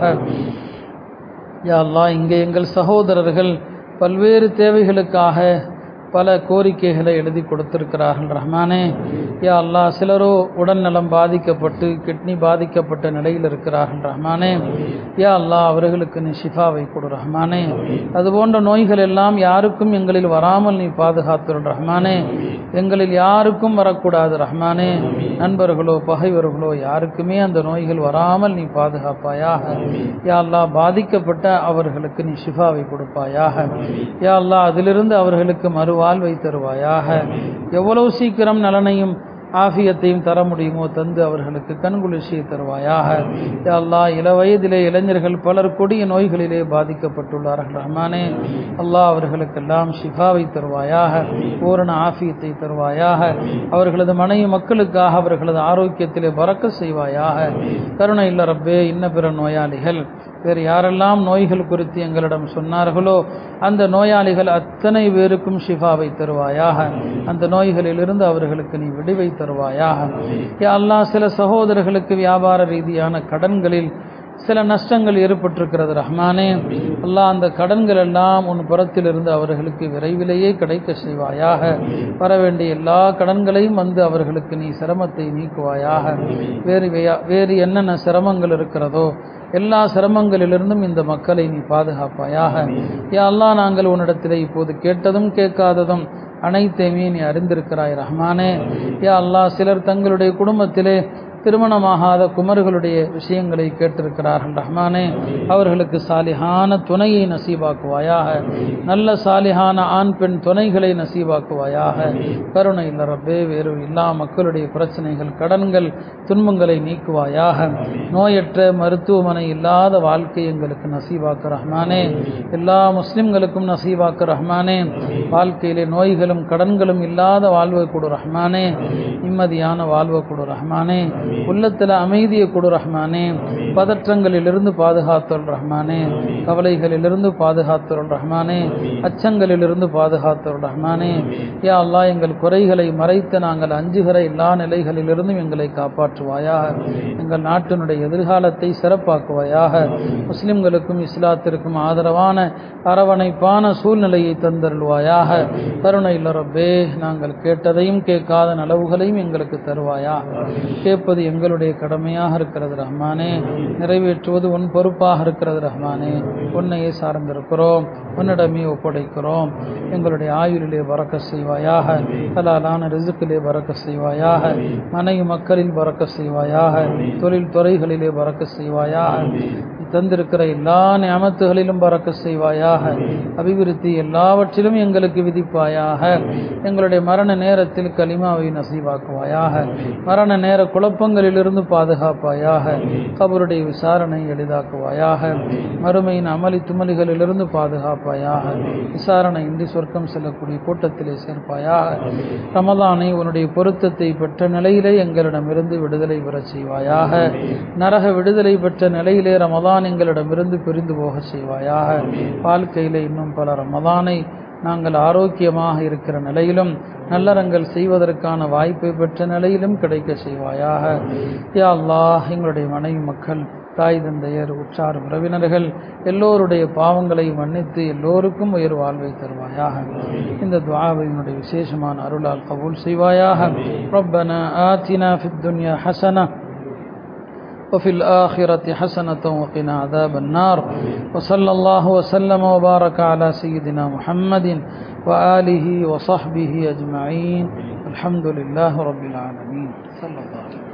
யா அல்லாஹ் இங்கே எங்கள் சகோதரர்கள் பல்வேறு தேவைகளுக்காக பல கோரிக்கைகளை எழுதி கொடுத்திருக்கிறார்கள் ரஹ்மானே யா அல்லாஹ் சிலரோ உடல்நலம் பாதிக்கப்பட்டு கிட்னி பாதிக்கப்பட்ட நிலையில் இருக்கிறார்கள் ரஹ்மானே யா அல்லாஹ் அவர்களுக்கு நீ ஷிஃபாவை கொடு ரஹ்மானே அதுபோன்ற நோய்கள் எல்லாம் யாருக்கும் எங்களில் வராமல் நீ பாதுகாத்துள் ரஹ்மானே எங்களில் யாருக்கும் வரக்கூடாது ரஹ்மானே நண்பர்களோ பகைவர்களோ யாருக்குமே அந்த நோய்கள் வராமல் நீ பாதுகாப்பாயாக யா அல்லாஹ் பாதிக்கப்பட்ட அவர்களுக்கு நீ ஷிஃபாவை கொடுப்பாயாக யா அல்லாஹ் அதிலிருந்து அவர்களுக்கு மறுவாழ்வை தருவாயாக எவ்வளவு சீக்கிரம் நலனையும் ஆஃபியத்தையும் தர முடியுமோ தந்து அவர்களுக்கு கண்குளிர்ச்சியை தருவாயாக யா அல்லாஹ் இள வயதிலே இளைஞர்கள் பலர் கொடிய நோய்களிலே பாதிக்கப்பட்டுள்ளார்கள் ரஹ்மானே அல்லாஹ் அவர்களுக்கெல்லாம் ஷிஃபாவை தருவாயாக பூரண ஆஃபியத்தை தருவாயாக அவர்களது மனைவி மக்களுக்காக அவர்களது ஆரோக்கியத்திலே பறக்க செய்வாயாக கருணை இல்ல ரப்பே இன்ன பிற நோயாளிகள் வேறு யாரெல்லாம் நோய்கள் குறித்து எங்களிடம் சொன்னார்களோ அந்த நோயாளிகள் அத்தனை பேருக்கும் ஷிஃபாவை தருவாயாக அந்த நோய்களிலிருந்து அவர்களுக்கு நீ விடுவை தருவாயாக யா அல்லாஹ் சில சகோதரர்களுக்கு வியாபார ரீதியான கடன்களில் சில நஷ்டங்கள் ஏற்பட்டிருக்கிறது ரஹ்மானே அல்லாஹ் அந்த கடன்கள் எல்லாம் உன் புறத்திலிருந்து அவர்களுக்கு விரைவிலேயே கிடைக்க செய்வாயாக வர வேண்டிய எல்லா கடன்களையும் வந்து அவர்களுக்கு நீ சிரமத்தை நீக்குவாயாக வேறு வே- வேறு என்னென்ன சிரமங்கள் இருக்கிறதோ எல்லா சிரமங்களிலிருந்தும் இந்த மக்களை நீ பாதுகாப்பாயாக யா அல்லாஹ் நாங்கள் உன்னிடத்திலே இப்போது கேட்டதும் கேட்காததும் அனைத்தையுமே நீ அறிந்திருக்கிறாய் ரஹ்மானே யா அல்லாஹ் சிலர் தங்களுடைய குடும்பத்திலே திருமணமாகாத குமர்களுடைய விஷயங்களை கேட்டிருக்கிறார்கள் ரஹ்மானே அவர்களுக்கு சாலிஹான துணையை நசீபாக்குவாயாக நல்ல சாலிஹான ஆண் பெண் துணைகளை நசீபாக்குவாயாக கருணை இல்ல ரப்பே வேறு எல்லா மக்களுடைய பிரச்சனைகள் கடன்கள் துன்பங்களை நீக்குவாயாக நோயற்ற மருத்துவமனை இல்லாத வாழ்க்கை எங்களுக்கு நசீபாக்கு ரஹ்மானே எல்லா முஸ்லிம்களுக்கும் நசீபாக்கு ரஹ்மானே வாழ்க்கையிலே நோய்களும் கடன்களும் இல்லாத வாழ்வை கொடு ரஹ்மானே நிம்மதியான வாழ்வை கொடு ரஹ்மானே உள்ளத்தில் அமைதியை கொடு ரஹ்மானே பதற்றங்களிலிருந்து பாதுகாத்தல் ரஹ்மானே கவலைகளிலிருந்து பாதுகாத்தல் ரஹ்மானே அச்சங்களிலிருந்து பாதுகாத்தல் ரஹ்மானே யா அல்லாஹ் எங்கள் குறைகளை மறைத்து நாங்கள் அஞ்சுகிற எல்லா நிலைகளிலிருந்தும் எங்களை காப்பாற்றுவாயாக எங்கள் நாட்டினுடைய எதிர்காலத்தை சிறப்பாக்குவாயாக முஸ்லிம்களுக்கும் இஸ்லாத்திற்கும் ஆதரவான அரவணைப்பான சூழ்நிலையை தந்தருள்வாயாக கருணை இல்ல ரப்பே நாங்கள் கேட்டதையும் கேட்காத நலவுகளையும் எங்களுக்கு தருவாயாக கேட்பது எங்களுடைய கடமையாக இருக்கிறது ரஹ்மானே நிறைவேற்றுவது உன் பொறுப்பாக இருக்கிறது ரஹ்மானே உன்னையே சார்ந்திருக்கிறோம் உன்னிடமே ஒப்படைக்கிறோம் எங்களுடைய ஆயுளிலே பறக்க செய்வாயாக ஹலாலான ரிசுக்கிலே பறக்க செய்வாயாக மனைவி மக்களில் பறக்க செய்வாயாக தொழில் துறைகளிலே பறக்க செய்வாயாக நீ தந்திருக்கிற எல்லா நியமத்துகளிலும் பறக்க செய்வாயாக அபிவிருத்தி எல்லாவற்றிலும் எங்களுக்கு விதிப்பாயாக எங்களுடைய மரண நேரத்தில் கலிமாவை நசீவாக்குவாயாக மரண நேர குழப்பங்களிலிருந்து பாதுகாப்பாயாக கபருடைய விசாரணை எளிதாக்குவாயாக மறுமையின் அமளி துமலிகளிலிருந்து பாதுகாப்பாயாக விசாரணை இன்றி சொர்க்கம் செல்லக்கூடிய கூட்டத்திலே சேர்ப்பாயாக ரமலானை உன்னுடைய பொருத்தத்தை பெற்ற நிலையிலே எங்களிடமிருந்து விடுதலை பெறச் செய்வாயாக நரக விடுதலை பெற்ற நிலையிலே ரமலான் எங்களிடமிருந்து பிரிந்து போக செய்வாயாக வாழ்க்கையிலே இன்னும் பல ரமலானை நாங்கள் ஆரோக்கியமாக இருக்கிற நிலையிலும் நல்லறங்கள் செய்வதற்கான வாய்ப்பை பெற்ற நிலையிலும் கிடைக்க செய்வாயாக யா அல்லாஹ் எங்களுடைய மனைவி மக்கள் தாய் தந்தையர் உற்றார் உறவினர்கள் எல்லோருடைய பாவங்களை மன்னித்து எல்லோருக்கும் உயர் வாழ்வை தருவாயாக இந்த துஆவை உன்னுடைய விசேஷமான அருளால் கபூல் செய்வாயாக ரப்பனா ஆத்தினா ஃபித் துன்யா ஹசனா وفي الآخرة حسنة وقنا عذاب النار وصلى الله وسلم وبارك على سيدنا محمد وآله وصحبه أجمعين الحمد لله رب العالمين صلى الله عليه وسلم